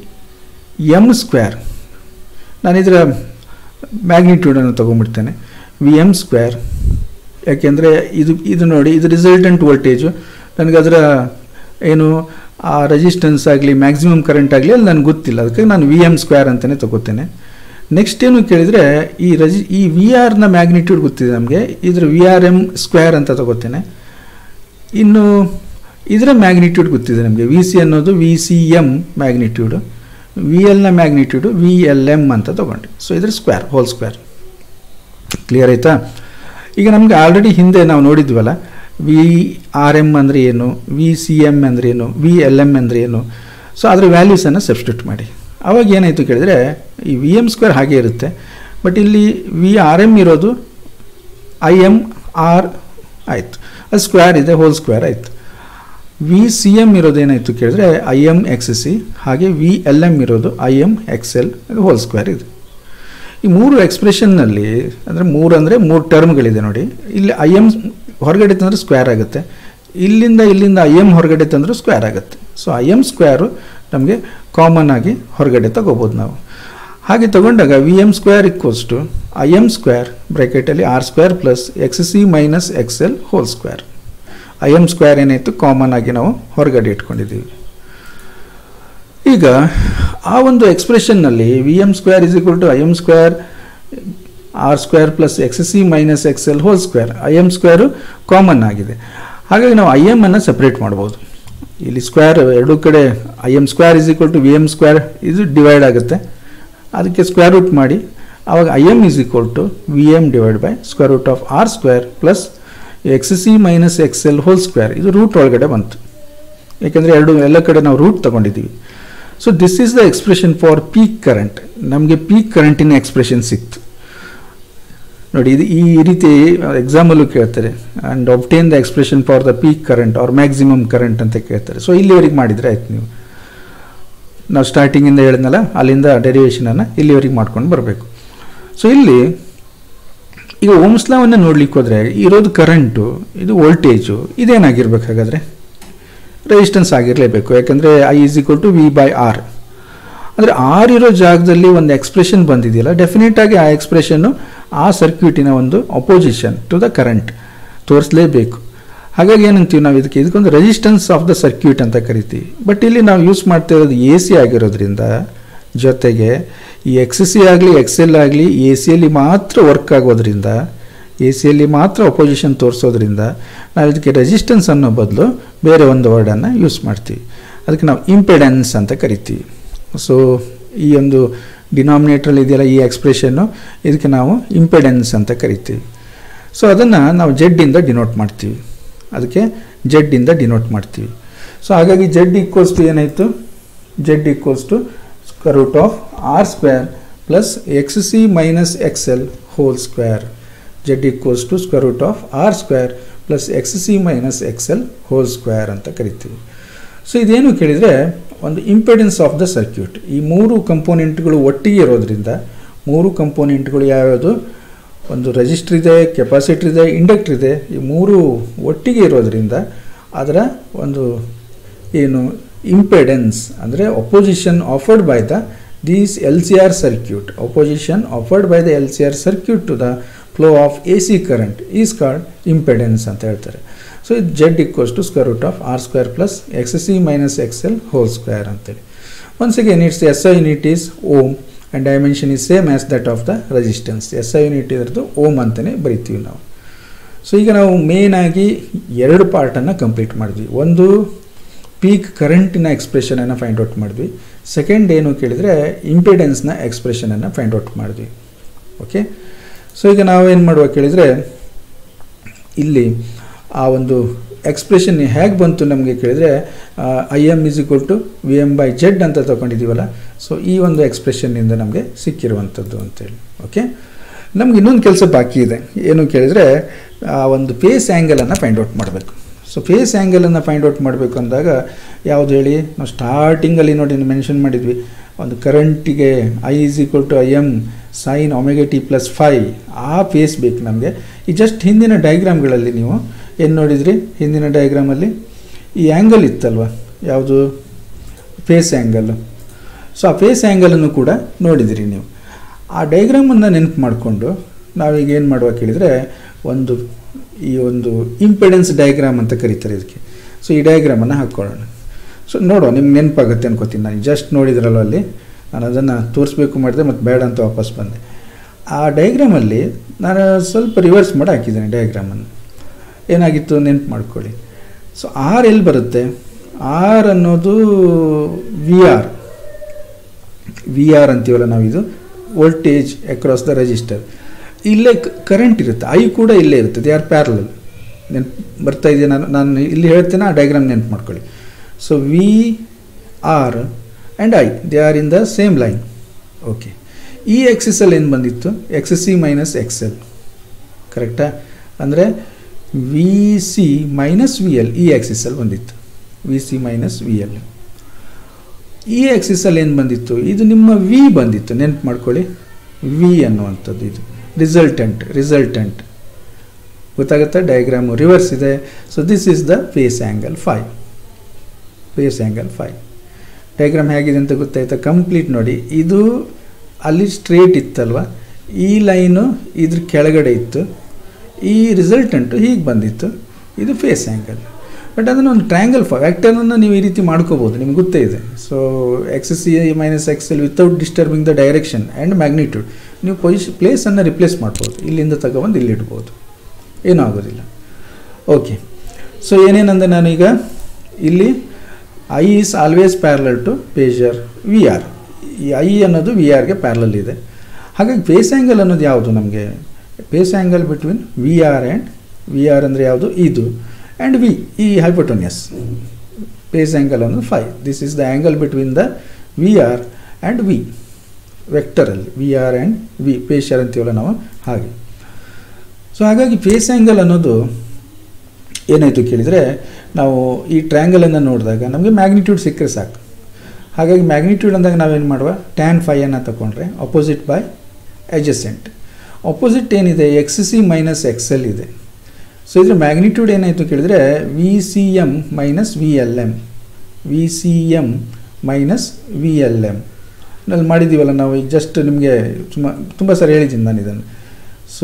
ಎಮ್ ಸ್ಕ್ವೇರ್ ನಾನು ಇದರ ಮ್ಯಾಗ್ನಿಟ್ಯೂಡನ್ನು ತೊಗೊಂಡ್ಬಿಡ್ತೇನೆ ವಿ ಎಮ್ ಸ್ಕ್ವೇರ್ ಯಾಕೆಂದರೆ ಇದು ಇದು ನೋಡಿ ಇದು ರಿಸಲ್ಟೆಂಟ್ ವೋಲ್ಟೇಜು ನನಗೆ ಅದರ ಏನು ಆ ರೆಸಿಸ್ಟೆನ್ಸ್ ಆಗಲಿ ಮ್ಯಾಕ್ಸಿಮಮ್ ಕರೆಂಟ್ ಆಗಲಿ ಅಲ್ಲಿ ನನಗೆ ಗೊತ್ತಿಲ್ಲ ಅದಕ್ಕೆ ನಾನು ವಿ ಎಮ್ ಸ್ಕ್ವೇರ್ ಅಂತಲೇ ತಗೋತೇನೆ ನೆಕ್ಸ್ಟ್ ಏನು ಕೇಳಿದರೆ ಈ ರಜಿ ಈ ವಿ ಆರ್ನ ಮ್ಯಾಗ್ನಿಟ್ಯೂಡ್ ಗೊತ್ತಿದೆ ನಮಗೆ ಇದ್ರ ವಿ ಆರ್ ಎಮ್ ಸ್ಕ್ವೇರ್ ಅಂತ ತಗೋತೇನೆ ಇನ್ನು ಇದರ ಮ್ಯಾಗ್ನಿಟ್ಯೂಡ್ ಗೊತ್ತಿದೆ ನಮಗೆ ವಿ ಸಿ ಅನ್ನೋದು V C M magnitude V ಎಲ್ನ ಮ್ಯಾಗ್ನಿಟ್ಯೂಡು ವಿ ಎಲ್ ಎಮ್ ಅಂತ ತೊಗೊಂಡೆ ಸೊ ಇದ್ರ ಸ್ಕ್ವೇರ್ ಹೋಲ್ ಸ್ಕ್ವೇರ್ ಕ್ಲಿಯರ್ ಆಯಿತಾ ಈಗ ನಮಗೆ ಆಲ್ರೆಡಿ ಹಿಂದೆ ನಾವು ನೋಡಿದ್ವಲ್ಲ ವಿ ಆರ್ ಎಮ್ ಅಂದರೆ ಏನು ವಿ ಸಿ ಎಮ್ ಅಂದರೆ ಏನು ವಿ ಎಲ್ ಎಮ್ ಅಂದರೆ ಏನು ಸೊ ಅದರ ವ್ಯಾಲ್ಯೂಸನ್ನು ಸಬ್ಸ್ಟಿಟ್ಯೂಟ್ ಮಾಡಿ ಅವಾಗ ಏನಾಯಿತು ಕೇಳಿದರೆ ಈ ವಿ ಎಮ್ ಸ್ಕ್ವೇರ್ ಹಾಗೆ ಇರುತ್ತೆ ಬಟ್ ಇಲ್ಲಿ ವಿ ಆರ್ ಎಮ್ ಇರೋದು ಐ ಎಮ್ ಆರ್ ಆಯಿತು ಅದು ಸ್ಕ್ವೇರ್ ಇದೆ ಹೋಲ್ ಸ್ಕ್ವೇರ್ ಆಯಿತು ವಿ ಸಿ ಎಮ್ ಇರೋದು ಏನಾಯಿತು ಕೇಳಿದ್ರೆ ಐ ಎಮ್ ಎಕ್ಸ್ ಸಿ ಹಾಗೆ ವಿ ಎಲ್ ಎಮ್ ಇರೋದು ಐ ಎಮ್ ಎಕ್ಸ್ ಎಲ್ ಅದು ಹೋಲ್ ಸ್ಕ್ವೇರ್ ಇದೆ ಈ ಮೂರು ಎಕ್ಸ್ಪ್ರೆಷನ್ನಲ್ಲಿ ಅಂದರೆ ಮೂರು ಅಂದರೆ ಮೂರು ಟರ್ಮ್ಗಳಿದೆ ನೋಡಿ ಇಲ್ಲಿ ಐ ಎಮ್ ಹೊರಗಡೆ ತಂದರೆ ಸ್ಕ್ವೇರ್ ಆಗುತ್ತೆ ಇಲ್ಲಿಂದ ಇಲ್ಲಿಂದ ಐ ಎಮ್ ಹೊರಗಡೆ ತಂದರೂ ಸ್ಕ್ವೇರ್ ಆಗುತ್ತೆ ಸೊ ಐ ಎಮ್ ಸ್ಕ್ವೇರು ನಮಗೆ ಕಾಮನ್ ಆಗಿ ಹೊರಗಡೆ ತಗೋಬೋದು ನಾವು ಹಾಗೆ ತಗೊಂಡಾಗ V M square equals to I M square ಬ್ರ್ಯಾಕೆಟಲ್ಲಿ R square plus X C minus X L whole square I M square ಏನಾಯಿತು ಕಾಮನ್ ಆಗಿ ನಾವು ಹೊರಗಡೆ ಇಟ್ಕೊಂಡಿದ್ದೀವಿ ಈಗ ಆ ಒಂದು ಎಕ್ಸ್ಪ್ರೆಷನ್ನಲ್ಲಿ V M square is equal to I M square R square plus X C minus X L whole square I M square common ಆಗಿದೆ ಹಾಗಾಗಿ ನಾವು ಐ ಎಮ್ ಅನ್ನು ಸಪ್ರೇಟ್ ಮಾಡ್ಬೋದು ಇಲ್ಲಿ ಸ್ಕ್ವೇರ್ ಎರಡೂ ಕಡೆ I M square is equal to V M square ಇದು ಡಿವೈಡ್ ಆಗುತ್ತೆ ಅದಕ್ಕೆ ಸ್ಕ್ವೇರ್ ರೂಟ್ ಮಾಡಿ ಆವಾಗ I M is equal to V M divide by square root of R square plus X C minus X L whole square ಇದು ರೂಟ್ ಒಳಗಡೆ ಬಂತು ಯಾಕೆಂದರೆ ಎರಡು ಎಲ್ಲ ಕಡೆ ನಾವು ರೂಟ್ ತೊಗೊಂಡಿದ್ದೀವಿ so this is the expression for peak current ನಮಗೆ ಪೀಕ್ ಕರೆಂಟಿನ ಎಕ್ಸ್ಪ್ರೆಷನ್ ಸಿಕ್ತು ನೋಡಿ ಇದು ಈ ರೀತಿ ಎಕ್ಸಾಮಲ್ಲೂ ಕೇಳ್ತಾರೆ and obtain the expression for the peak current or maximum current ಅಂತ ಕೇಳ್ತಾರೆ ಸೊ ಇಲ್ಲಿವರೆಗೆ ಮಾಡಿದರೆ ಆಯ್ತು ನೀವು ನಾವು ಸ್ಟಾರ್ಟಿಂಗಿಂದ ಹೇಳಿದ್ನಲ್ಲ ಅಲ್ಲಿಂದ ಡೆರಿವೇಷನನ್ನು ಇಲ್ಲಿವರೆಗೆ ಮಾಡ್ಕೊಂಡು ಬರಬೇಕು ಸೊ ಇಲ್ಲಿ ಈಗ ಓಮ್ಸ್ಲಾವನ್ನು ನೋಡ್ಲಿಕ್ಕೆ ಹೋದರೆ ಇರೋದು ಕರೆಂಟು ಇದು ವೋಲ್ಟೇಜು ಇದೇನಾಗಿರ್ಬೇಕು ಹಾಗಾದರೆ ರೆಸಿಸ್ಟೆನ್ಸ್ ಆಗಿರಲೇಬೇಕು ಯಾಕಂದರೆ I is equal to V by R ಅಂದರೆ ಆರ್ ಇರೋ ಜಾಗದಲ್ಲಿ ಒಂದು ಎಕ್ಸ್ಪ್ರೆಷನ್ ಬಂದಿದೆಯಲ್ಲ ಡೆಫಿನೆಟ್ ಆಗಿ ಆ ಎಕ್ಸ್ಪ್ರೆಷನ್ನು ಆ ಸರ್ಕ್ಯೂಟಿನ ಒಂದು ಅಪೋಸಿಷನ್ ಟು ದ ಕರೆಂಟ್ ತೋರಿಸಲೇಬೇಕು ಹಾಗಾಗಿ ಏನಂತೀವಿ ನಾವು ಇದಕ್ಕೆ ಇದಕ್ಕೊಂದು ರೆಸಿಸ್ಟೆನ್ಸ್ ಆಫ್ ದ ಸರ್ಕ್ಯೂಟ್ ಅಂತ ಕರಿತೀವಿ ಬಟ್ ಇಲ್ಲಿ ನಾವು ಯೂಸ್ ಮಾಡ್ತಾ ಇರೋದು ಎ ಸಿ ಆಗಿರೋದ್ರಿಂದ ಜೊತೆಗೆ ಈ ಎಕ್ಸ್ ಸಿ ಆಗಲಿ ಎಕ್ಸ್ ಎಲ್ ಆಗಲಿ ಎ ಸಿಯಲ್ಲಿ ಮಾತ್ರ ವರ್ಕ್ ಆಗೋದ್ರಿಂದ ಎ ಸಿಯಲ್ಲಿ ಮಾತ್ರ ಅಪೋಸಿಷನ್ ತೋರಿಸೋದ್ರಿಂದ ನಾವು ಇದಕ್ಕೆ ರೆಸಿಸ್ಟೆನ್ಸ್ ಅನ್ನೋ ಬದಲು ಬೇರೆ ಒಂದು ವರ್ಡನ್ನು ಯೂಸ್ ಮಾಡ್ತೀವಿ ಅದಕ್ಕೆ ನಾವು ಇಂಪೆಡೆನ್ಸ್ ಅಂತ ಕರಿತೀವಿ ಸೊ ಈ ಒಂದು ಡಿನಾಮಿನೇಟ್ರಲ್ಲಿ ಇದೆಯಲ್ಲ ಈ ಎಕ್ಸ್ಪ್ರೆಷನ್ನು ಇದಕ್ಕೆ ನಾವು ಇಂಪೆಡೆನ್ಸ್ ಅಂತ ಕರಿತೀವಿ ಸೊ ಅದನ್ನು ನಾವು ಜೆಡ್ಡಿಂದ ಡಿನೋಟ್ ಮಾಡ್ತೀವಿ ಅದಕ್ಕೆ ಜೆಡ್ಡಿಂದ ಡಿನೋಟ್ ಮಾಡ್ತೀವಿ ಸೊ ಹಾಗಾಗಿ ಜೆಡ್ ಈಕ್ವಲ್ಸ್ ಟು ಏನಾಯಿತು Z equals to square root of R square plus X C minus X L whole square Z equals to square root of R square plus X C minus X L whole square ಅಂತ ಕರಿತೀವಿ ಸೊ ಇದೇನು ಕೇಳಿದರೆ ಒಂದು ಇಂಪೆಡೆನ್ಸ್ ಆಫ್ ದ ಸರ್ಕ್ಯೂಟ್ ಈ ಮೂರು ಕಂಪೋನೆಂಟ್ಗಳು ಒಟ್ಟಿಗೆ ಇರೋದ್ರಿಂದ ಮೂರು ಕಂಪೋನೆಂಟ್ಗಳು ಯಾವ್ಯಾವುದು ಒಂದು ರೆಜಿಸ್ಟರ್ ಇದೆ ಕೆಪಾಸಿಟರ್ ಇದೆ ಇಂಡಕ್ಟರ್ ಇದೆ ಈ ಮೂರು ಒಟ್ಟಿಗೆ ಇರೋದ್ರಿಂದ ಅದರ ಒಂದು ಏನು ಇಂಪೆಡೆನ್ಸ್ ಅಂದರೆ opposition afforded by the This LCR circuit, opposition offered by the LCR circuit to the flow of AC current is called impedance ಅಂತ ಹೇಳ್ತಾರೆ ಸೊ ಇದು Z equals to square root of R square plus X C minus X L whole square ಅಂತೇಳಿ once again it's S I unit is ohm and dimension is same as that of the resistance S I unit ಇದ್ರದ್ದು ಓಮ್ ಅಂತಲೇ ಬರಿತೀವಿ ನಾವು ಸೊ ಈಗ ನಾವು ಮೇಯ್ನಾಗಿ ಎರಡು ಪಾರ್ಟನ್ನು ಕಂಪ್ಲೀಟ್ ಮಾಡಿದ್ವಿ ಒಂದು ಪೀಕ್ ಕರೆಂಟಿನ ಎಕ್ಸ್ಪ್ರೆಷನನ್ನು ಫೈಂಡ್ ಔಟ್ ಮಾಡಿದ್ವಿ ಸೆಕೆಂಡ್ ಏನು ಕೇಳಿದರೆ ಇಂಪಿಡೆನ್ಸ್ನ ಎಕ್ಸ್ಪ್ರೆಷನನ್ನು ಫೈಂಡ್ ಔಟ್ ಮಾಡಿದ್ವಿ ಓಕೆ ಸೊ ಈಗ ನಾವು ಏನು ಮಾಡುವ ಕೇಳಿದರೆ ಇಲ್ಲಿ ಆ ಒಂದು ಎಕ್ಸ್ಪ್ರೆಷನ್ ಹೇಗೆ ಬಂತು ನಮಗೆ ಕೇಳಿದರೆ I M is equal to V M by Z ಅಂತ ತಗೊಂಡಿದ್ದೀವಲ್ಲ ಸೊ ಈ ಒಂದು ಎಕ್ಸ್ಪ್ರೆಷನ್ನಿಂದ ನಮಗೆ ಸಿಕ್ಕಿರುವಂಥದ್ದು ಅಂತೇಳಿ ಓಕೆ ನಮ್ಗೆ ಇನ್ನೊಂದು ಕೆಲಸ ಬಾಕಿ ಇದೆ ಏನು ಕೇಳಿದರೆ ಆ ಒಂದು ಫೇಸ್ ಆ್ಯಂಗಲನ್ನು ಫೈಂಡ್ ಔಟ್ ಮಾಡಬೇಕು ಸೊ ಫೇಸ್ ಆ್ಯಂಗಲನ್ನು ಫೈಂಡ್ ಔಟ್ ಮಾಡಬೇಕು ಅಂದಾಗ ಯಾವುದು ಹೇಳಿ ನಾವು ಸ್ಟಾರ್ಟಿಂಗಲ್ಲಿ ನೋಡಿ ಮೆನ್ಷನ್ ಮಾಡಿದ್ವಿ ಒಂದು ಕರೆಂಟಿಗೆ I is equal to I M sign omega T plus phi ಆ ಫೇಸ್ ಬೇಕು ನಮಗೆ ಈ ಜಸ್ಟ್ ಹಿಂದಿನ ಡಯಾಗ್ರಾಮ್ಗಳಲ್ಲಿ ನೀವು ಏನು ನೋಡಿದ್ರಿ ಹಿಂದಿನ ಡಯಾಗ್ರಾಮಲ್ಲಿ ಈ ಆ್ಯಂಗಲ್ ಇತ್ತಲ್ವ ಯಾವುದು ಫೇಸ್ ಆ್ಯಂಗಲ್ಲು ಸೊ ಆ ಫೇಸ್ ಆ್ಯಂಗಲನ್ನು ಕೂಡ ನೋಡಿದಿರಿ ನೀವು ಆ ಡಯಾಗ್ರಾಮನ್ನು ನೆನಪು ಮಾಡಿಕೊಂಡು ನಾವೀಗ ಏನು ಮಾಡುವ ಕೇಳಿದರೆ ಒಂದು ಈ ಒಂದು ಇಂಪೆಡೆನ್ಸ್ ಡಯಾಗ್ರಾಮ್ ಅಂತ ಕರೀತಾರೆ ಇದಕ್ಕೆ ಸೊ ಈ ಡಯಾಗ್ರಾಮನ್ನು ಹಾಕ್ಕೊಳ್ಳೋಣ ಸೊ ನೋಡುವ ನಿಮ್ಗೆ ನೆನಪಾಗುತ್ತೆ ಅನ್ಕೋತೀನಿ ನಾನು ಜಸ್ಟ್ ನೋಡಿದ್ರಲ್ಲ ಅಲ್ಲಿ ನಾನು ಅದನ್ನು ತೋರಿಸ್ಬೇಕು ಮಾಡಿದೆ ಮತ್ತು ಬೇಡ ಅಂತ ವಾಪಸ್ ಬಂದೆ ಆ ಡಯಾಗ್ರಾಮಲ್ಲಿ ನಾನು ಸ್ವಲ್ಪ ರಿವರ್ಸ್ ಮಾಡಿ ಹಾಕಿದ್ದೇನೆ ಡಯಾಗ್ರಾಮನ್ನು ಏನಾಗಿತ್ತು ನೆನಪು ಮಾಡ್ಕೊಳ್ಳಿ ಸೊ ಆರ್ ಎಲ್ಲಿ ಬರುತ್ತೆ ಆರ್ ಅನ್ನೋದು ವಿ ಆರ್ ವಿ ಆರ್ ಅಂತೀವಲ್ಲ ನಾವಿದು ವೋಲ್ಟೇಜ್ ಅಕ್ರಾಸ್ ದ ರೆಜಿಸ್ಟರ್ ಇಲ್ಲೇ ಕರೆಂಟ್ ಇರುತ್ತೆ ಐ ಕೂಡ ಇಲ್ಲೇ ಇರುತ್ತೆ ದೇ ಆರ್ ಪ್ಯಾರಲಲ್ ನೆನ್ಪು ಬರ್ತಾ ಇದೆಯಾ ನಾನು ನಾನು ಇಲ್ಲಿ ಹೇಳ್ತೇನೆ ಆ ಡಯಾಗ್ರಾಮ್ ನೆನ್ಪು ಮಾಡ್ಕೊಳ್ಳಿ so V R and I they are in the same line okay ಈ ಎಕ್ಸಿಸಲ್ಲಿ ಏನು ಬಂದಿತ್ತು X C minus X L ಕರೆಕ್ಟಾ ಅಂದರೆ V C minus V L ಈ ಆಕ್ಸಿಸಲ್ಲಿ ಬಂದಿತ್ತು V C minus V L ಈ ಆಕ್ಸಿಸಲ್ಲಿ ಏನು ಬಂದಿತ್ತು ಇದು ನಿಮ್ಮ ವಿ ಬಂದಿತ್ತು ನೆನ್ಪು ಮಾಡ್ಕೊಳ್ಳಿ ವಿ ಅನ್ನುವಂಥದ್ದು ಇದು ರಿಸಲ್ಟೆಂಟ್ ರಿಸಲ್ಟೆಂಟ್ ಗೊತ್ತಾಗುತ್ತಾ ಡಯಾಗ್ರಾಮು ರಿವರ್ಸ್ ಇದೆ so this is the phase angle phi phase angle phi diagram ಹೇಗಿದೆ ಅಂತ ಗೊತ್ತಾಯ್ತಾ ಕಂಪ್ಲೀಟ್ ನೋಡಿ ಇದು ಅಲ್ಲಿ ಸ್ಟ್ರೇಟ್ ಇತ್ತಲ್ವ ಈ ಲೈನು ಇದ್ರ ಕೆಳಗಡೆ ಇತ್ತು ಈ ರಿಸಲ್ಟೆಂಟು ಹೀಗೆ ಬಂದಿತ್ತು ಇದು ಫೇಸ್ ಆ್ಯಂಗಲ್ ಬಟ್ ಅದನ್ನು ಒಂದು ಟ್ರ್ಯಾಂಗಲ್ ಫಾ ವ್ಯಾಕ್ಟರನ್ನು ನೀವು ಈ ರೀತಿ ಮಾಡ್ಕೋಬೋದು ನಿಮ್ಗೆ ಗೊತ್ತೇ ಇದೆ so X C I minus X L without disturbing the direction and magnitude ನೀವು ಪೊಸಿಷ್ ಪ್ಲೇಸನ್ನು ರಿಪ್ಲೇಸ್ ಮಾಡ್ಬೋದು ಇಲ್ಲಿಂದ ತಗೊಬಂದು ಇಲ್ಲಿ ಇಡ್ಬೋದು ಏನೂ ಆಗೋದಿಲ್ಲ ಓಕೆ ಸೊ ಏನೇನಂದೆ ನಾನೀಗ ಇಲ್ಲಿ I is always parallel to phasor V R ಈ ಐ ಅನ್ನೋದು ವಿ ಆರ್ಗೆ ಪ್ಯಾರಲಲ್ ಇದೆ ಹಾಗಾಗಿ ಫೇಸ್ ಆ್ಯಂಗಲ್ ಅನ್ನೋದು ಯಾವುದು ನಮಗೆ phase angle between V R and V R ಅಂದರೆ ಯಾವುದು ಇದು ಆ್ಯಂಡ್ ವಿ ಈ ಹೈಪೋಟೋನಿಯಸ್ ಫೇಸ್ ಆ್ಯಂಗಲ್ ಅನ್ನೋದು phi this is the angle between the V R and V ವೆಕ್ಟರಲ್ಲಿ V R and V phasor ಅಂತೀವಲ್ಲ ನಾವು ಹಾಗೆ ಸೊ ಹಾಗಾಗಿ ಫೇಸ್ ಆ್ಯಂಗಲ್ ಅನ್ನೋದು ಏನಾಯಿತು ಕೇಳಿದರೆ ನಾವು ಈ ಟ್ರ್ಯಾಂಗಲನ್ನು ನೋಡಿದಾಗ ನಮಗೆ ಮ್ಯಾಗ್ನಿಟ್ಯೂಡ್ ಸಿಕ್ಕರೆ ಸಾಕು ಹಾಗಾಗಿ ಮ್ಯಾಗ್ನಿಟ್ಯೂಡ್ ಅಂದಾಗ ನಾವೇನು ಮಾಡುವ ಟ್ಯಾನ್ ಫೈಯನ್ನು ತಗೊಂಡ್ರೆ ಅಪೋಸಿಟ್ ಬೈ ಅಡ್ಜಸೆಂಟ್ ಅಪೋಸಿಟ್ ಏನಿದೆ X C minus X L ಇದೆ ಸೊ ಇದ್ರ ಮ್ಯಾಗ್ನಿಟ್ಯೂಡ್ ಏನಾಯಿತು ಕೇಳಿದರೆ V C M minus V L M V C M minus V L M ನಲ್ಲಿ ಮಾಡಿದ್ದೀವಲ್ಲ ನಾವು ಈಗ ಜಸ್ಟ್ ನಿಮಗೆ ತುಂಬ ತುಂಬ ಸರಿ ಹೇಳಿದ್ದೀನಿ ನಾನು ಇದನ್ನು so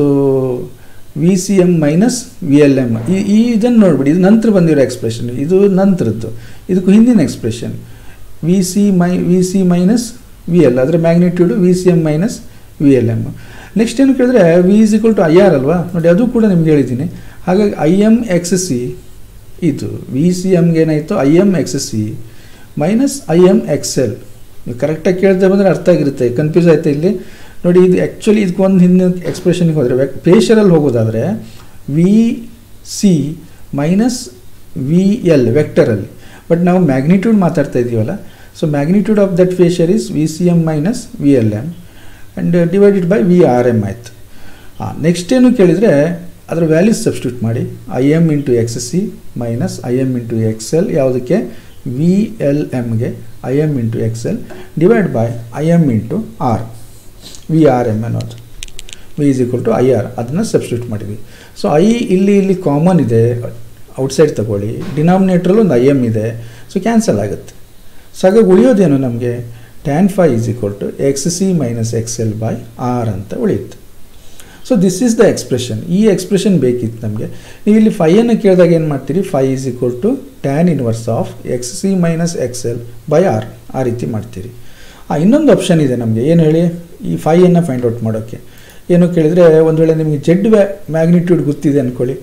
V C M minus V L M ಈ ಈ ಇದನ್ನು ನೋಡ್ಬಿಡಿ ಇದು ನಂತರ ಬಂದಿರೋ ಎಕ್ಸ್ಪ್ರೆಷನ್ ಇದು ನಂತರದ್ದು ಇದಕ್ಕೂ ಹಿಂದಿನ ಎಕ್ಸ್ಪ್ರೆಷನ್ ವಿ ಸಿ ಮೈ V C minus V L ಅದರ magnitude V C M minus V L M next ಏನು ಕೇಳಿದ್ರೆ V is equal to I R ಅಲ್ವಾ ನೋಡಿ ಅದು ಕೂಡ ನಿಮ್ಗೆ ಹೇಳಿದ್ದೀನಿ ಹಾಗಾಗಿ ಐ ಎಮ್ ಎಕ್ಸ್ ಸಿ ಇದು ವಿ ಸಿ ಎಮ್ಗೆ ಏನಾಯಿತು I M X C minus I M X L ನೀವು ಕರೆಕ್ಟಾಗಿ ಕೇಳ್ತಾ ಬಂದರೆ ಅರ್ಥ ಆಗಿರುತ್ತೆ ಕನ್ಫ್ಯೂಸ್ ಆಯ್ತಾ ಇಲ್ಲಿ ನೋಡಿ ಇದು ಆ್ಯಕ್ಚುಲಿ ಇದಕ್ಕೆ ಒಂದು ಹಿಂದಿನ ಎಕ್ಸ್ಪ್ರೆಷನ್ಗೆ ಹೋದರೆ ಪೇಶರಲ್ಲಿ ಹೋಗೋದಾದರೆ V C minus V L ವೆಕ್ಟರಲ್ಲಿ ಬಟ್ ನಾವು ಮ್ಯಾಗ್ನಿಟ್ಯೂಡ್ ಮಾತಾಡ್ತಾ ಇದ್ದೀವಲ್ಲ so magnitude of that phasor is V C M minus V L M and divided by V R M ಆಯ್ತು ಹಾಂ ನೆಕ್ಸ್ಟ್ ಏನು ಕೇಳಿದರೆ ಅದರ ವ್ಯಾಲ್ಯೂಸ್ ಸಬ್ಸ್ಟಿಟ್ಯೂಟ್ ಮಾಡಿ I M into X C minus I M into X L ಯಾವುದಕ್ಕೆ ವಿ ಎಲ್ ಎಮ್ಗೆ I M into X L divide by I M into R V R M ಅನ್ನೋದು V is equal to I R ಅದನ್ನು ಸಬ್ಸ್ಟಿಟ್ಯೂಟ್ ಮಾಡಿದ್ವಿ ಸೊ ಐ ಇಲ್ಲಿ ಇಲ್ಲಿ ಕಾಮನ್ ಇದೆ ಔಟ್ಸೈಡ್ ತಗೊಳ್ಳಿ ಡಿನಾಮಿನೇಟ್ರಲ್ಲಿ ಒಂದು ಐ ಎಮ್ ಇದೆ ಸೊ ಕ್ಯಾನ್ಸಲ್ ಆಗುತ್ತೆ ಸೊ ಹಾಗಾಗಿ ಉಳಿಯೋದೇನು ನಮಗೆ tan phi is equal to X C minus X L by R ಅಂತ ಉಳಿಯುತ್ತೆ so this is the expression ಈ ಎಕ್ಸ್ಪ್ರೆಷನ್ ಬೇಕಿತ್ತು ನಮಗೆ ನೀವು ಇಲ್ಲಿ ಫೈಯನ್ನು ಕೇಳಿದಾಗ ಏನು ಮಾಡ್ತೀರಿ phi is equal to tan inverse of X C minus X L by R ಆ ರೀತಿ ಮಾಡ್ತೀರಿ ಆ ಇನ್ನೊಂದು ಆಪ್ಷನ್ ಇದೆ ನಮಗೆ ಏನು ಹೇಳಿ ಈ ಫೈಯನ್ನು ಫೈಂಡ್ ಔಟ್ ಮಾಡೋಕ್ಕೆ ಏನು ಕೇಳಿದರೆ ಒಂದು ವೇಳೆ ನಿಮಗೆ ಜೆಡ್ ವ್ಯಾ ಮ್ಯಾಗ್ನಿಟ್ಯೂಡ್ ಗೊತ್ತಿದೆ ಅಂದ್ಕೊಳ್ಳಿ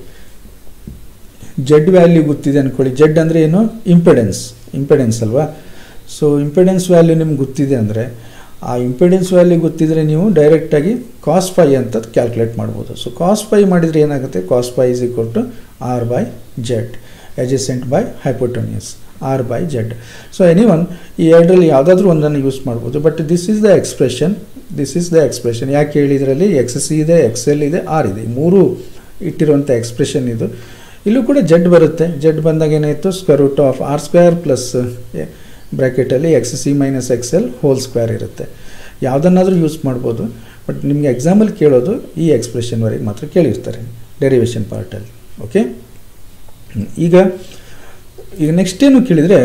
ಜೆಡ್ ವ್ಯಾಲ್ಯೂ ಗೊತ್ತಿದೆ ಅಂದ್ಕೊಳ್ಳಿ ಜೆಡ್ ಅಂದರೆ ಏನು ಇಂಪೆಡೆನ್ಸ್ ಇಂಪೆಡೆನ್ಸ್ ಅಲ್ವಾ ಸೊ ಇಂಪೆಡೆನ್ಸ್ ವ್ಯಾಲ್ಯೂ ನಿಮ್ಗೆ ಗೊತ್ತಿದೆ ಅಂದರೆ ಆ ಇಂಪೆಡೆನ್ಸ್ ವ್ಯಾಲ್ಯೂ ಗೊತ್ತಿದ್ರೆ ನೀವು ಡೈರೆಕ್ಟಾಗಿ ಕಾಸ್ ಫೈ ಅಂತ ಕ್ಯಾಲ್ಕುಲೇಟ್ ಮಾಡ್ಬೋದು ಸೊ ಕಾಸ್ ಫೈ ಮಾಡಿದರೆ ಏನಾಗುತ್ತೆ cos phi is equal to R by Z adjacent by hypotenuse R by Z so any one ಈ ಎರಡರಲ್ಲಿ ಯಾವುದಾದ್ರೂ ಒಂದನ್ನು ಯೂಸ್ ಮಾಡ್ಬೋದು but this is the expression this is the expression ಯಾಕೆ ಹೇಳಿ ಇದರಲ್ಲಿ ಎಕ್ಸ್ ಸಿ ಇದೆ ಎಕ್ಸ್ ಎಲ್ ಇದೆ ಆರ್ ಇದೆ ಈ ಮೂರು ಇಟ್ಟಿರುವಂಥ ಎಕ್ಸ್ಪ್ರೆಷನ್ ಇದು ಇಲ್ಲೂ ಕೂಡ ಜೆಡ್ ಬರುತ್ತೆ ಜೆಡ್ ಬಂದಾಗ ಏನಾಯಿತು square root of R square plus ಬ್ರ್ಯಾಕೆಟಲ್ಲಿ X C minus X L whole square ಇರುತ್ತೆ ಯಾವುದನ್ನಾದರೂ ಯೂಸ್ ಮಾಡ್ಬೋದು ಬಟ್ ನಿಮಗೆ ಎಕ್ಸಾಂಪಲ್ ಕೇಳೋದು ಈ ಎಕ್ಸ್ಪ್ರೆಷನ್ವರೆಗೆ ಮಾತ್ರ ಕೇಳಿರ್ತಾರೆ ಡೆರಿವೇಷನ್ ಪಾರ್ಟಲ್ಲಿ ಓಕೆ ಈಗ ಈಗ ನೆಕ್ಸ್ಟ್ ಏನು ಕೇಳಿದರೆ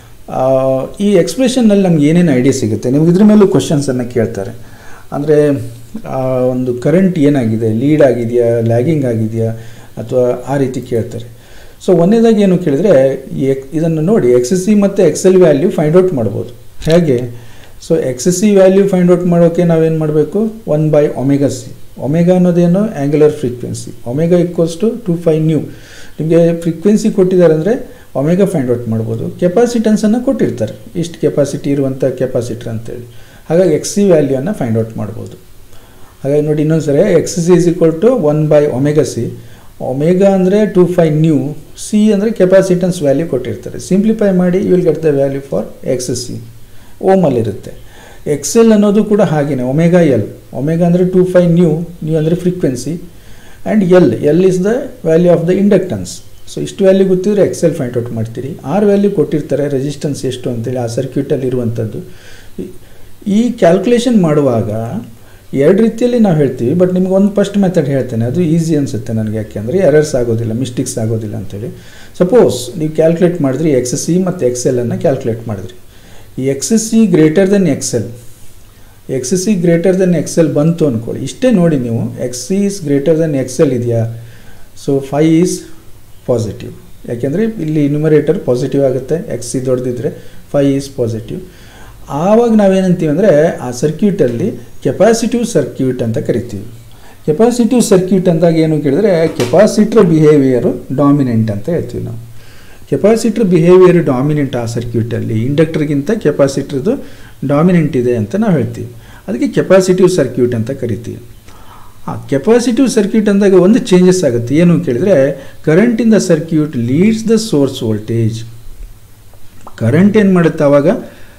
ಈ ಎಕ್ಸ್ಪ್ರೆಷನ್ನಲ್ಲಿ ನಮ್ಗೆ ಏನೇನು ಐಡಿಯಾ ಸಿಗುತ್ತೆ ನಿಮ್ಗೆ ಇದ್ರ ಮೇಲೂ ಕ್ವಶನ್ಸನ್ನು ಕೇಳ್ತಾರೆ ಅಂದರೆ ಒಂದು ಕರೆಂಟ್ ಏನಾಗಿದೆ ಲೀಡ್ ಆಗಿದೆಯಾ ಲ್ಯಾಗಿಂಗ್ ಆಗಿದೆಯಾ ಅಥವಾ ಆ ರೀತಿ ಕೇಳ್ತಾರೆ ಸೊ ಒಂದನೇದಾಗಿ ಏನು ಕೇಳಿದರೆ ಎಕ್ ಇದನ್ನು ನೋಡಿ ಎಕ್ಸ್ ಸಿ ಮತ್ತು ಎಕ್ಸೆಲ್ ವ್ಯಾಲ್ಯೂ ಫೈಂಡ್ ಔಟ್ ಮಾಡ್ಬೋದು ಹೇಗೆ so X C value find out ಮಾಡೋಕ್ಕೆ ನಾವೇನು ಮಾಡಬೇಕು one by omega C omega ಅನ್ನೋದೇನು angular frequency omega equals to two pi nu ನಿಮಗೆ ಫ್ರೀಕ್ವೆನ್ಸಿ ಕೊಟ್ಟಿದ್ದಾರೆ ಅಂದರೆ ಒಮೆಗಾ ಫೈಂಡ್ ಔಟ್ ಮಾಡ್ಬೋದು ಕೆಪಾಸಿಟನ್ಸನ್ನು ಕೊಟ್ಟಿರ್ತಾರೆ ಇಷ್ಟು ಕೆಪಾಸಿಟಿ ಇರುವಂಥ ಕೆಪಾಸಿಟರ್ ಅಂತೇಳಿ ಹಾಗಾಗಿ ಎಕ್ಸ್ ಸಿ ವ್ಯಾಲ್ಯೂಯನ್ನು ಫೈಂಡ್ ಔಟ್ ಮಾಡ್ಬೋದು ಹಾಗಾಗಿ ನೋಡಿ ಇನ್ನೊಂದು ಸರಿ X C is equal to one by omega C omega ಅಂದರೆ ಟು ಫೈ ನ್ಯೂ ಸಿ ಅಂದರೆ ಕೆಪಾಸಿಟನ್ಸ್ ವ್ಯಾಲ್ಯೂ ಕೊಟ್ಟಿರ್ತಾರೆ ಸಿಂಪ್ಲಿಫೈ ಮಾಡಿ you will get the value for X C ಓಮಲ್ಲಿರುತ್ತೆ ಎಕ್ಸೆಲ್ ಅನ್ನೋದು ಕೂಡ ಹಾಗೆಯೇ ಒಮೆಗಾ ಎಲ್ ಒಮೆಗಾ ಅಂದರೆ ಟು ಫೈ ನ್ಯೂ ನ್ಯೂ ಅಂದರೆ frequency and L L is the value of the inductance so ಇಷ್ಟು ವ್ಯಾಲ್ಯೂ ಗೊತ್ತಿದ್ರೆ ಎಕ್ಸೆಲ್ ಫೈಂಡ್ ಔಟ್ ಮಾಡ್ತೀರಿ ಆರ್ ವ್ಯಾಲ್ಯೂ ಕೊಟ್ಟಿರ್ತಾರೆ ರೆಸಿಸ್ಟೆನ್ಸ್ ಎಷ್ಟು ಅಂತೇಳಿ ಆ ಸರ್ಕ್ಯೂಟಲ್ಲಿ ಇರುವಂಥದ್ದು ಈ ಕ್ಯಾಲ್ಕುಲೇಷನ್ ಮಾಡುವಾಗ ಎರಡು ರೀತಿಯಲ್ಲಿ ನಾವು ಹೇಳ್ತೀವಿ ಬಟ್ ನಿಮ್ಗೆ ಒಂದು ಫಸ್ಟ್ ಮೆಥಡ್ ಹೇಳ್ತೇನೆ ಅದು ಈಸಿ ಅನಿಸುತ್ತೆ ನನಗೆ ಯಾಕೆಂದರೆ ಎರರ್ಸ್ ಆಗೋದಿಲ್ಲ ಮಿಸ್ಟೇಕ್ಸ್ ಆಗೋದಿಲ್ಲ ಅಂತೇಳಿ ಸಪೋಸ್ ನೀವು ಕ್ಯಾಲ್ಕುಲೇಟ್ ಮಾಡಿದ್ರಿ ಎಕ್ಸ್ ಸಿ ಮತ್ತು ಎಕ್ಸೆಲನ್ನು ಕ್ಯಾಲ್ಕುಲೇಟ್ ಮಾಡಿದ್ರಿ ಈ X C greater than X L X C greater than X L ಬಂತು ಅಂದ್ಕೊಳ್ಳಿ ಇಷ್ಟೇ ನೋಡಿ ನೀವು X C is greater than X L ಇದೆಯಾ ಸೊ ಫೈ ಈಸ್ ಪಾಸಿಟಿವ್ ಯಾಕೆಂದರೆ ಇಲ್ಲಿ ನ್ಯೂಮರೇಟರ್ ಪಾಸಿಟಿವ್ ಆಗುತ್ತೆ ಎಕ್ಸ್ ಸಿ ದೊಡ್ಡದಿದ್ರೆ ಫೈ ಈಸ್ ಪಾಸಿಟಿವ್ ಆವಾಗ ನಾವೇನಂತೀವಿ ಅಂದರೆ ಆ ಸರ್ಕ್ಯೂಟಲ್ಲಿ ಕೆಪಾಸಿಟಿವ್ ಸರ್ಕ್ಯೂಟ್ ಅಂತ ಕರಿತೀವಿ ಕೆಪಾಸಿಟಿವ್ ಸರ್ಕ್ಯೂಟ್ ಅಂದಾಗ ಏನು ಕೇಳಿದ್ರೆ ಕೆಪಾಸಿಟ್ರ್ ಬಿಹೇವಿಯರು ಡಾಮಿನೆಂಟ್ ಅಂತ ಹೇಳ್ತೀವಿ ನಾವು ಕೆಪಾಸಿಟ್ರ್ ಬಿಹೇವಿಯರ್ ಡಾಮಿನೆಂಟ್ ಆ ಸರ್ಕ್ಯೂಟಲ್ಲಿ ಇಂಡಕ್ಟರ್ಗಿಂತ ಕೆಪಾಸಿಟ್ರದು ಡಾಮಿನೆಂಟ್ ಇದೆ ಅಂತ ನಾವು ಹೇಳ್ತೀವಿ ಅದಕ್ಕೆ ಕೆಪಾಸಿಟಿವ್ ಸರ್ಕ್ಯೂಟ್ ಅಂತ ಕರಿತೀವಿ ಆ ಕೆಪಾಸಿಟಿವ್ ಸರ್ಕ್ಯೂಟ್ ಅಂದಾಗ ಒಂದು ಚೇಂಜಸ್ ಆಗುತ್ತೆ ಏನು ಕೇಳಿದರೆ current in the circuit leads the source voltage current ಏನು ಮಾಡುತ್ತೆ ಆವಾಗ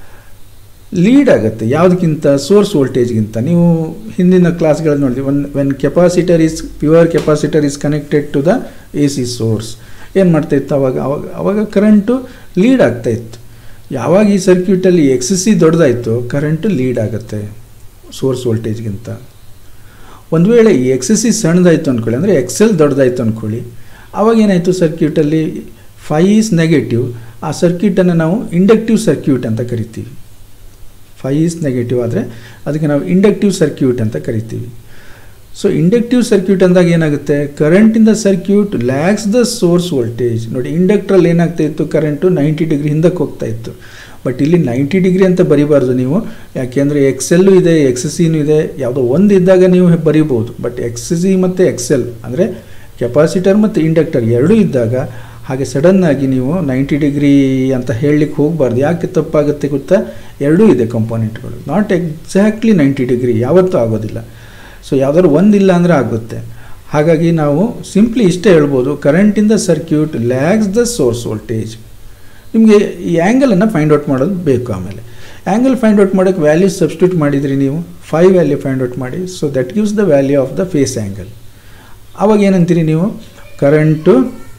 ಲೀಡ್ ಆಗುತ್ತೆ ಯಾವುದಕ್ಕಿಂತ ಸೋರ್ಸ್ ವೋಲ್ಟೇಜ್ಗಿಂತ ನೀವು ಹಿಂದಿನ ಕ್ಲಾಸ್ಗಳಲ್ಲಿ ನೋಡಿದ್ವಿ one when capacitor is pure capacitor is connected to the A C source ಏನು ಮಾಡ್ತಾ ಇತ್ತು ಅವಾಗ ಅವಾಗ ಅವಾಗ ಕರೆಂಟು ಲೀಡ್ ಆಗ್ತಾ ಇತ್ತು ಯಾವಾಗ ಈ ಸರ್ಕ್ಯೂಟಲ್ಲಿ ಎಕ್ಸ್ ಸಿ ದೊಡ್ಡದಾಯಿತು ಕರೆಂಟು ಲೀಡ್ ಆಗುತ್ತೆ ಸೋರ್ಸ್ ವೋಲ್ಟೇಜ್ಗಿಂತ ಒಂದು ವೇಳೆ ಈ ಎಕ್ಸ್ ಸಿ ಸಣ್ಣದಾಯಿತು ಅಂದ್ಕೊಳ್ಳಿ ಅಂದರೆ ಎಕ್ಸೆಲ್ ದೊಡ್ಡದಾಯಿತು ಅಂದ್ಕೊಳ್ಳಿ ಆವಾಗ ಏನಾಯಿತು ಸರ್ಕ್ಯೂಟಲ್ಲಿ ಫೈ ಈಸ್ ನೆಗೆಟಿವ್ ಆ ಸರ್ಕ್ಯೂಟನ್ನು ನಾವು ಇಂಡಕ್ಟಿವ್ ಸರ್ಕ್ಯೂಟ್ ಅಂತ ಕರಿತೀವಿ ಫೈ ಈಸ್ ನೆಗೆಟಿವ್ ಆದರೆ ಅದಕ್ಕೆ ನಾವು ಇಂಡಕ್ಟಿವ್ ಸರ್ಕ್ಯೂಟ್ ಅಂತ ಕರಿತೀವಿ ಸೊ ಇಂಡಕ್ಟಿವ್ ಸರ್ಕ್ಯೂಟ್ ಅಂದಾಗ ಏನಾಗುತ್ತೆ current in the circuit lags the source voltage ನೋಡಿ ಇಂಡಕ್ಟ್ರಲ್ಲಿ ಏನಾಗ್ತಾ ಇತ್ತು ಕರೆಂಟು ನೈಂಟಿ ಡಿಗ್ರಿ ಹಿಂದಕ್ಕೆ ಹೋಗ್ತಾ ಇತ್ತು ಬಟ್ ಇಲ್ಲಿ ನೈಂಟಿ ಡಿಗ್ರಿ ಅಂತ ಬರಿಬಾರ್ದು ನೀವು ಯಾಕೆಂದರೆ ಎಕ್ಸೆಲ್ಲು ಇದೆ ಎಕ್ಸ್ ಸಿನೂ ಇದೆ ಯಾವುದೋ ಒಂದು ಇದ್ದಾಗ ನೀವು ಬರಿಬೋದು ಬಟ್ ಎಕ್ಸ್ ಸಿ ಮತ್ತು ಎಕ್ಸೆಲ್ ಅಂದರೆ ಕೆಪಾಸಿಟರ್ ಮತ್ತು ಇಂಡಕ್ಟರ್ ಎರಡೂ ಇದ್ದಾಗ ಹಾಗೆ ಸಡನ್ನಾಗಿ ನೀವು ನೈಂಟಿ ಡಿಗ್ರಿ ಅಂತ ಹೇಳಲಿಕ್ಕೆ ಹೋಗಬಾರ್ದು ಯಾಕೆ ತಪ್ಪಾಗುತ್ತೆ ಗೊತ್ತಾ ಎರಡೂ ಇದೆ ಕಂಪೋನೆಂಟ್ಗಳು ನಾಟ್ ಎಕ್ಸಾಕ್ಟ್ಲಿ ನೈಂಟಿ ಡಿಗ್ರಿ ಯಾವತ್ತೂ ಆಗೋದಿಲ್ಲ ಸೊ ಯಾವುದಾದ್ರು ಒಂದಿಲ್ಲ ಅಂದರೆ ಆಗುತ್ತೆ ಹಾಗಾಗಿ ನಾವು ಸಿಂಪ್ಲಿ ಇಷ್ಟೇ ಹೇಳ್ಬೋದು current in the circuit lags the source voltage ನಿಮಗೆ ಈ ಆ್ಯಂಗಲನ್ನು ಫೈಂಡ್ ಔಟ್ ಮಾಡೋದು ಬೇಕು ಆಮೇಲೆ ಆ್ಯಂಗಲ್ ಫೈಂಡ್ ಔಟ್ ಮಾಡೋಕ್ಕೆ ವ್ಯಾಲ್ಯೂ ಸಬ್ಸ್ಟಿಟ್ಯೂಟ್ ಮಾಡಿದ್ರಿ ನೀವು ಫೈ ವ್ಯಾಲ್ಯೂ ಫೈಂಡ್ ಔಟ್ ಮಾಡಿ so that gives the value of the phase angle ಆವಾಗ ಏನಂತೀರಿ ನೀವು ಕರೆಂಟು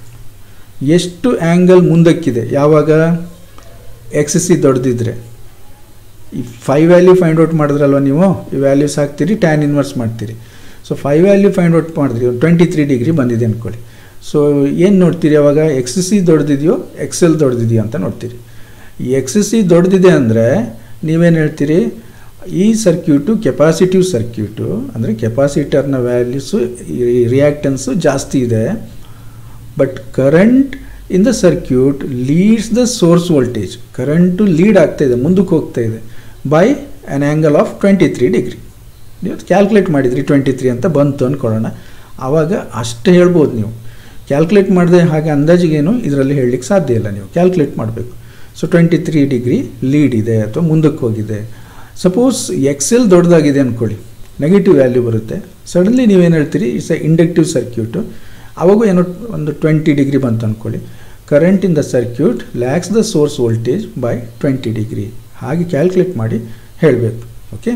ಎಷ್ಟು ಆ್ಯಂಗಲ್ ಮುಂದಕ್ಕಿದೆ ಯಾವಾಗ ಎಕ್ಸ್ ಸಿ ದೊಡ್ಡದಿದ್ರೆ ಈ ಫೈ ವ್ಯಾಲ್ಯೂ ಫೈಂಡ್ ಔಟ್ ಮಾಡಿದ್ರಲ್ವ ನೀವು ಈ ವ್ಯಾಲ್ಯೂಸ್ ಹಾಕ್ತೀರಿ ಟ್ಯಾನ್ ಇನ್ವರ್ಸ್ ಮಾಡ್ತೀರಿ so phi value find out ಮಾಡಿದ್ರಿ ಟ್ವೆಂಟಿ ತ್ರೀ ಡಿಗ್ರಿ ಬಂದಿದೆ ಅಂದ್ಕೊಳ್ಳಿ ಸೊ ಏನು ನೋಡ್ತೀರಿ ಅವಾಗ ಎಕ್ಸ್ ಸಿ ದೊಡ್ಡದಿದೆಯೋ ಎಕ್ಸೆಲ್ ದೊಡ್ಡದಿದೆಯೋ ಅಂತ ನೋಡ್ತೀರಿ ಈ ಎಕ್ಸ್ ಸಿ ದೊಡ್ಡದಿದೆ ಅಂದರೆ ನೀವೇನು ಹೇಳ್ತೀರಿ ಈ ಸರ್ಕ್ಯೂಟು ಕೆಪಾಸಿಟಿವ್ ಸರ್ಕ್ಯೂಟು ಅಂದರೆ ಕೆಪಾಸಿಟರ್ನ ವ್ಯಾಲ್ಯೂಸು ರಿಯಾಕ್ಟನ್ಸು ಜಾಸ್ತಿ ಇದೆ but current in the circuit leads the source voltage current lead ಆಗ್ತಾ ಇದೆ ಮುಂದಕ್ಕೆ ಹೋಗ್ತಾ ಇದೆ by an angle of twenty three degree ನೀವು ಕ್ಯಾಲ್ಕುಲೇಟ್ ಮಾಡಿದ್ರಿ ಟ್ವೆಂಟಿ ತ್ರೀ ಅಂತ ಬಂತು ಅಂದ್ಕೊಳ್ಳೋಣ ಆವಾಗ ಅಷ್ಟು ಹೇಳ್ಬೋದು ನೀವು ಕ್ಯಾಲ್ಕುಲೇಟ್ ಮಾಡದೆ ಹಾಗೆ ಅಂದಾಜಿಗೇನು ಇದರಲ್ಲಿ ಹೇಳಲಿಕ್ಕೆ ಸಾಧ್ಯ ಇಲ್ಲ ನೀವು ಕ್ಯಾಲ್ಕುಲೇಟ್ ಮಾಡಬೇಕು so twenty three degree lead ಇದೆ ಅಥವಾ ಮುಂದಕ್ಕೆ ಹೋಗಿದೆ ಸಪೋಸ್ ಎಕ್ಸೆಲ್ ದೊಡ್ಡದಾಗಿದೆ ಅಂದ್ಕೊಳ್ಳಿ ನೆಗೆಟಿವ್ ವ್ಯಾಲ್ಯೂ ಬರುತ್ತೆ ಸಡನ್ಲಿ ನೀವೇನು ಹೇಳ್ತೀರಿ ಇಟ್ಸ್ ಎ ಇಂಡಕ್ಟಿವ್ ಸರ್ಕ್ಯೂಟು ಅವಾಗೂ ಏನೋ ಒಂದು ಟ್ವೆಂಟಿ ಡಿಗ್ರಿ ಬಂತು ಅಂದ್ಕೊಳ್ಳಿ current in the circuit lags the source voltage by twenty degree ಹಾಗೆ ಕ್ಯಾಲ್ಕುಲೇಟ್ ಮಾಡಿ ಹೇಳಬೇಕು ಓಕೆ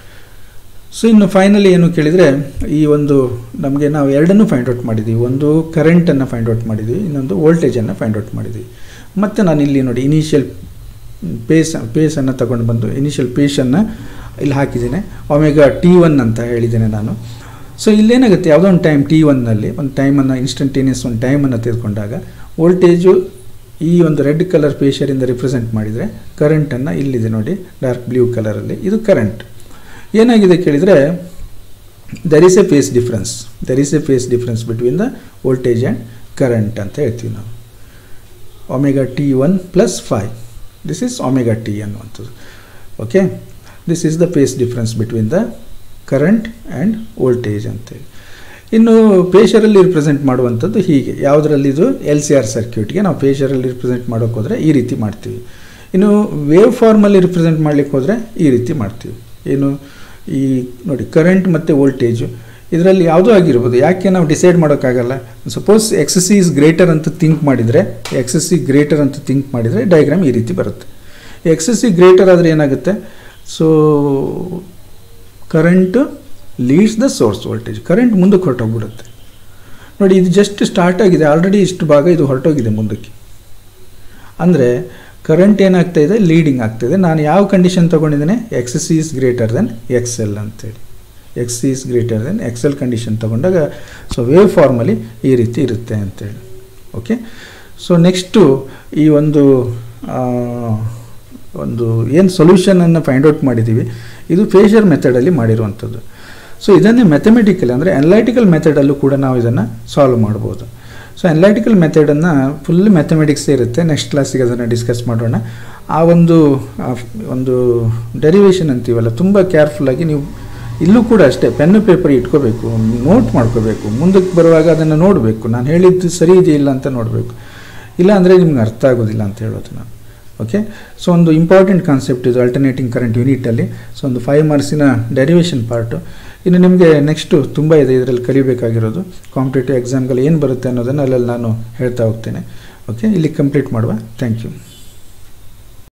ಸೊ ಇನ್ನು ಫೈನಲಿ ಏನು ಕೇಳಿದರೆ ಈ ಒಂದು ನಮಗೆ ನಾವು ಎರಡನ್ನೂ ಫೈಂಡ್ ಔಟ್ ಮಾಡಿದ್ದೀವಿ ಒಂದು ಕರೆಂಟನ್ನು ಫೈಂಡ್ ಔಟ್ ಮಾಡಿದ್ದೀವಿ ಇನ್ನೊಂದು ವೋಲ್ಟೇಜನ್ನು ಫೈಂಡ್ ಔಟ್ ಮಾಡಿದ್ದೀವಿ ಮತ್ತು ನಾನು ಇಲ್ಲಿ ನೋಡಿ ಇನಿಷಿಯಲ್ ಪೇಸ್ ಪೇಸನ್ನು ತಗೊಂಡು ಬಂದು ಇನಿಷಿಯಲ್ ಪೇಸನ್ನು ಇಲ್ಲಿ ಹಾಕಿದ್ದೇನೆ ಒಮೆಗಾ ಟಿ ಒನ್ ಅಂತ ಹೇಳಿದ್ದೇನೆ ನಾನು ಸೊ ಇಲ್ಲೇನಾಗುತ್ತೆ ಯಾವುದೋ ಒಂದು ಟೈಮ್ ಟಿ ಒನ್ನಲ್ಲಿ ಒಂದು ಟೈಮನ್ನು ಇನ್ಸ್ಟಂಟೇನಿಯಸ್ ಒಂದು ಟೈಮನ್ನು ತೆಗೆದುಕೊಂಡಾಗ ವೋಲ್ಟೇಜು ಈ ಒಂದು ರೆಡ್ ಕಲರ್ ಪೇಷರಿಂದ ರಿಪ್ರೆಸೆಂಟ್ ಮಾಡಿದರೆ ಕರೆಂಟನ್ನು ಇಲ್ಲಿದೆ ನೋಡಿ ಡಾರ್ಕ್ ಬ್ಲೂ ಕಲರಲ್ಲಿ ಇದು ಕರೆಂಟ್ ಏನಾಗಿದೆ ಕೇಳಿದರೆ there is a phase difference there is a phase difference between the voltage and current ಅಂತ ಹೇಳ್ತೀವಿ ನಾವು omega t one plus five this is omega t ಅನ್ನುವಂಥದ್ದು okay this is the phase difference between the current and voltage ಅಂತೇಳಿ ಇನ್ನು ಪೇಷರಲ್ಲಿ ರಿಪ್ರೆಸೆಂಟ್ ಮಾಡುವಂಥದ್ದು ಹೀಗೆ ಯಾವುದರಲ್ಲಿ ಇದು ಎಲ್ ಸಿ ಆರ್ ಸರ್ಕ್ಯೂಟ್ಗೆ ನಾವು ಪೇಷರಲ್ಲಿ ರಿಪ್ರೆಸೆಂಟ್ ಮಾಡೋಕ್ಕೆ ಹೋದರೆ ಈ ರೀತಿ ಮಾಡ್ತೀವಿ ಇನ್ನು ವೇವ್ ಫಾರ್ಮಲ್ಲಿ ರಿಪ್ರೆಸೆಂಟ್ ಮಾಡಲಿಕ್ಕೆ ಹೋದರೆ ಈ ರೀತಿ ಮಾಡ್ತೀವಿ ಏನು ಈ ನೋಡಿ ಕರೆಂಟ್ ಮತ್ತು ವೋಲ್ಟೇಜು ಇದರಲ್ಲಿ ಯಾವುದೂ ಆಗಿರ್ಬೋದು ಯಾಕೆ ನಾವು ಡಿಸೈಡ್ ಮಾಡೋಕ್ಕಾಗಲ್ಲ suppose X C is greater ಅಂತ ಥಿಂಕ್ ಮಾಡಿದರೆ ಎಕ್ಸ್ ಸಿ ಗ್ರೇಟರ್ ಅಂತ ಥಿಂಕ್ ಮಾಡಿದರೆ ಡಯಾಗ್ರಾಮ್ ಈ ರೀತಿ ಬರುತ್ತೆ ಎಕ್ಸ್ ಸಿ ಗ್ರೇಟರ್ ಆದರೆ ಏನಾಗುತ್ತೆ so current leads the source voltage current ಮುಂದಕ್ಕೆ ಹೊರಟೋಗ್ಬಿಡುತ್ತೆ ನೋಡಿ ಇದು ಜಸ್ಟ್ ಸ್ಟಾರ್ಟ್ ಆಗಿದೆ ಆಲ್ರೆಡಿ ಇಷ್ಟು ಭಾಗ ಇದು ಹೊರಟೋಗಿದೆ ಮುಂದಕ್ಕೆ ಅಂದರೆ ಕರೆಂಟ್ ಏನಾಗ್ತಾ ಇದೆ ಲೀಡಿಂಗ್ ಆಗ್ತಾಯಿದೆ ನಾನು ಯಾವ ಕಂಡೀಷನ್ ತೊಗೊಂಡಿದ್ದೇನೆ X C is greater than X L ಅಂತೇಳಿ X C is greater than X L condition ತೊಗೊಂಡಾಗ ಸೊ ವೇವ್ ಫಾರ್ಮಲ್ಲಿ ಈ ರೀತಿ ಇರುತ್ತೆ ಅಂತೇಳಿ ಓಕೆ ಸೊ ನೆಕ್ಸ್ಟು ಈ ಒಂದು ಒಂದು ಏನು ಸೊಲ್ಯೂಷನನ್ನು ಫೈಂಡ್ ಔಟ್ ಮಾಡಿದ್ದೀವಿ ಇದು ಫೇಷರ್ ಮೆಥಡಲ್ಲಿ ಮಾಡಿರುವಂಥದ್ದು ಸೊ ಇದನ್ನೇ ಮೆಥಮೆಟಿಕಲ್ ಅಂದರೆ ಅನಲೈಟಿಕಲ್ ಮೆಥಡಲ್ಲೂ ಕೂಡ ನಾವು ಇದನ್ನು ಸಾಲ್ವ್ ಮಾಡ್ಬೋದು ಸೊ ಅನಲೈಟಿಕಲ್ ಮೆಥಡನ್ನು ಫುಲ್ ಮ್ಯಾಥಮೆಟಿಕ್ಸೇ ಇರುತ್ತೆ ನೆಕ್ಸ್ಟ್ ಕ್ಲಾಸಿಗೆ ಅದನ್ನು ಡಿಸ್ಕಸ್ ಮಾಡೋಣ ಆ ಒಂದು ಒಂದು ಡೆರಿವೇಷನ್ ಅಂತೀವಲ್ಲ ತುಂಬ ಕೇರ್ಫುಲ್ಲಾಗಿ ನೀವು ಇಲ್ಲೂ ಕೂಡ ಅಷ್ಟೇ ಪೆನ್ನು ಪೇಪರ್ ಇಟ್ಕೋಬೇಕು ನೋಟ್ ಮಾಡ್ಕೋಬೇಕು ಮುಂದಕ್ಕೆ ಬರುವಾಗ ಅದನ್ನು ನೋಡಬೇಕು ನಾನು ಹೇಳಿದ್ದು ಸರಿ ಇದೆಯಿಲ್ಲ ಅಂತ ನೋಡಬೇಕು ಇಲ್ಲ ಅಂದರೆ ನಿಮ್ಗೆ ಅರ್ಥ ಆಗೋದಿಲ್ಲ ಅಂತ ಹೇಳೋದು ನಾನು ಓಕೆ ಸೊ ಒಂದು ಇಂಪಾರ್ಟೆಂಟ್ ಕಾನ್ಸೆಪ್ಟ್ ಇದು ಅಲ್ಟರ್ನೇಟಿಂಗ್ ಕರೆಂಟ್ ಯೂನಿಟಲ್ಲಿ ಸೊ ಒಂದು ಫೈವ್ ಮಾರ್ಕ್ಸಿನ ಡೆರಿವೇಷನ್ ಪಾರ್ಟು ಇನ್ನು ನಿಮಗೆ ನೆಕ್ಸ್ಟು ತುಂಬ ಇದೆ ಇದರಲ್ಲಿ ಕಲಿಬೇಕಾಗಿರೋದು ಕಾಂಪಿಟೇಟಿವ್ ಎಕ್ಸಾಮ್ಗಳು ಏನು ಬರುತ್ತೆ ಅನ್ನೋದನ್ನು ಅಲ್ಲಲ್ಲಿ ನಾನು ಹೇಳ್ತಾ ಹೋಗ್ತೇನೆ ಓಕೆ ಇಲ್ಲಿ ಕಂಪ್ಲೀಟ್ ಮಾಡುವ ಥ್ಯಾಂಕ್ ಯು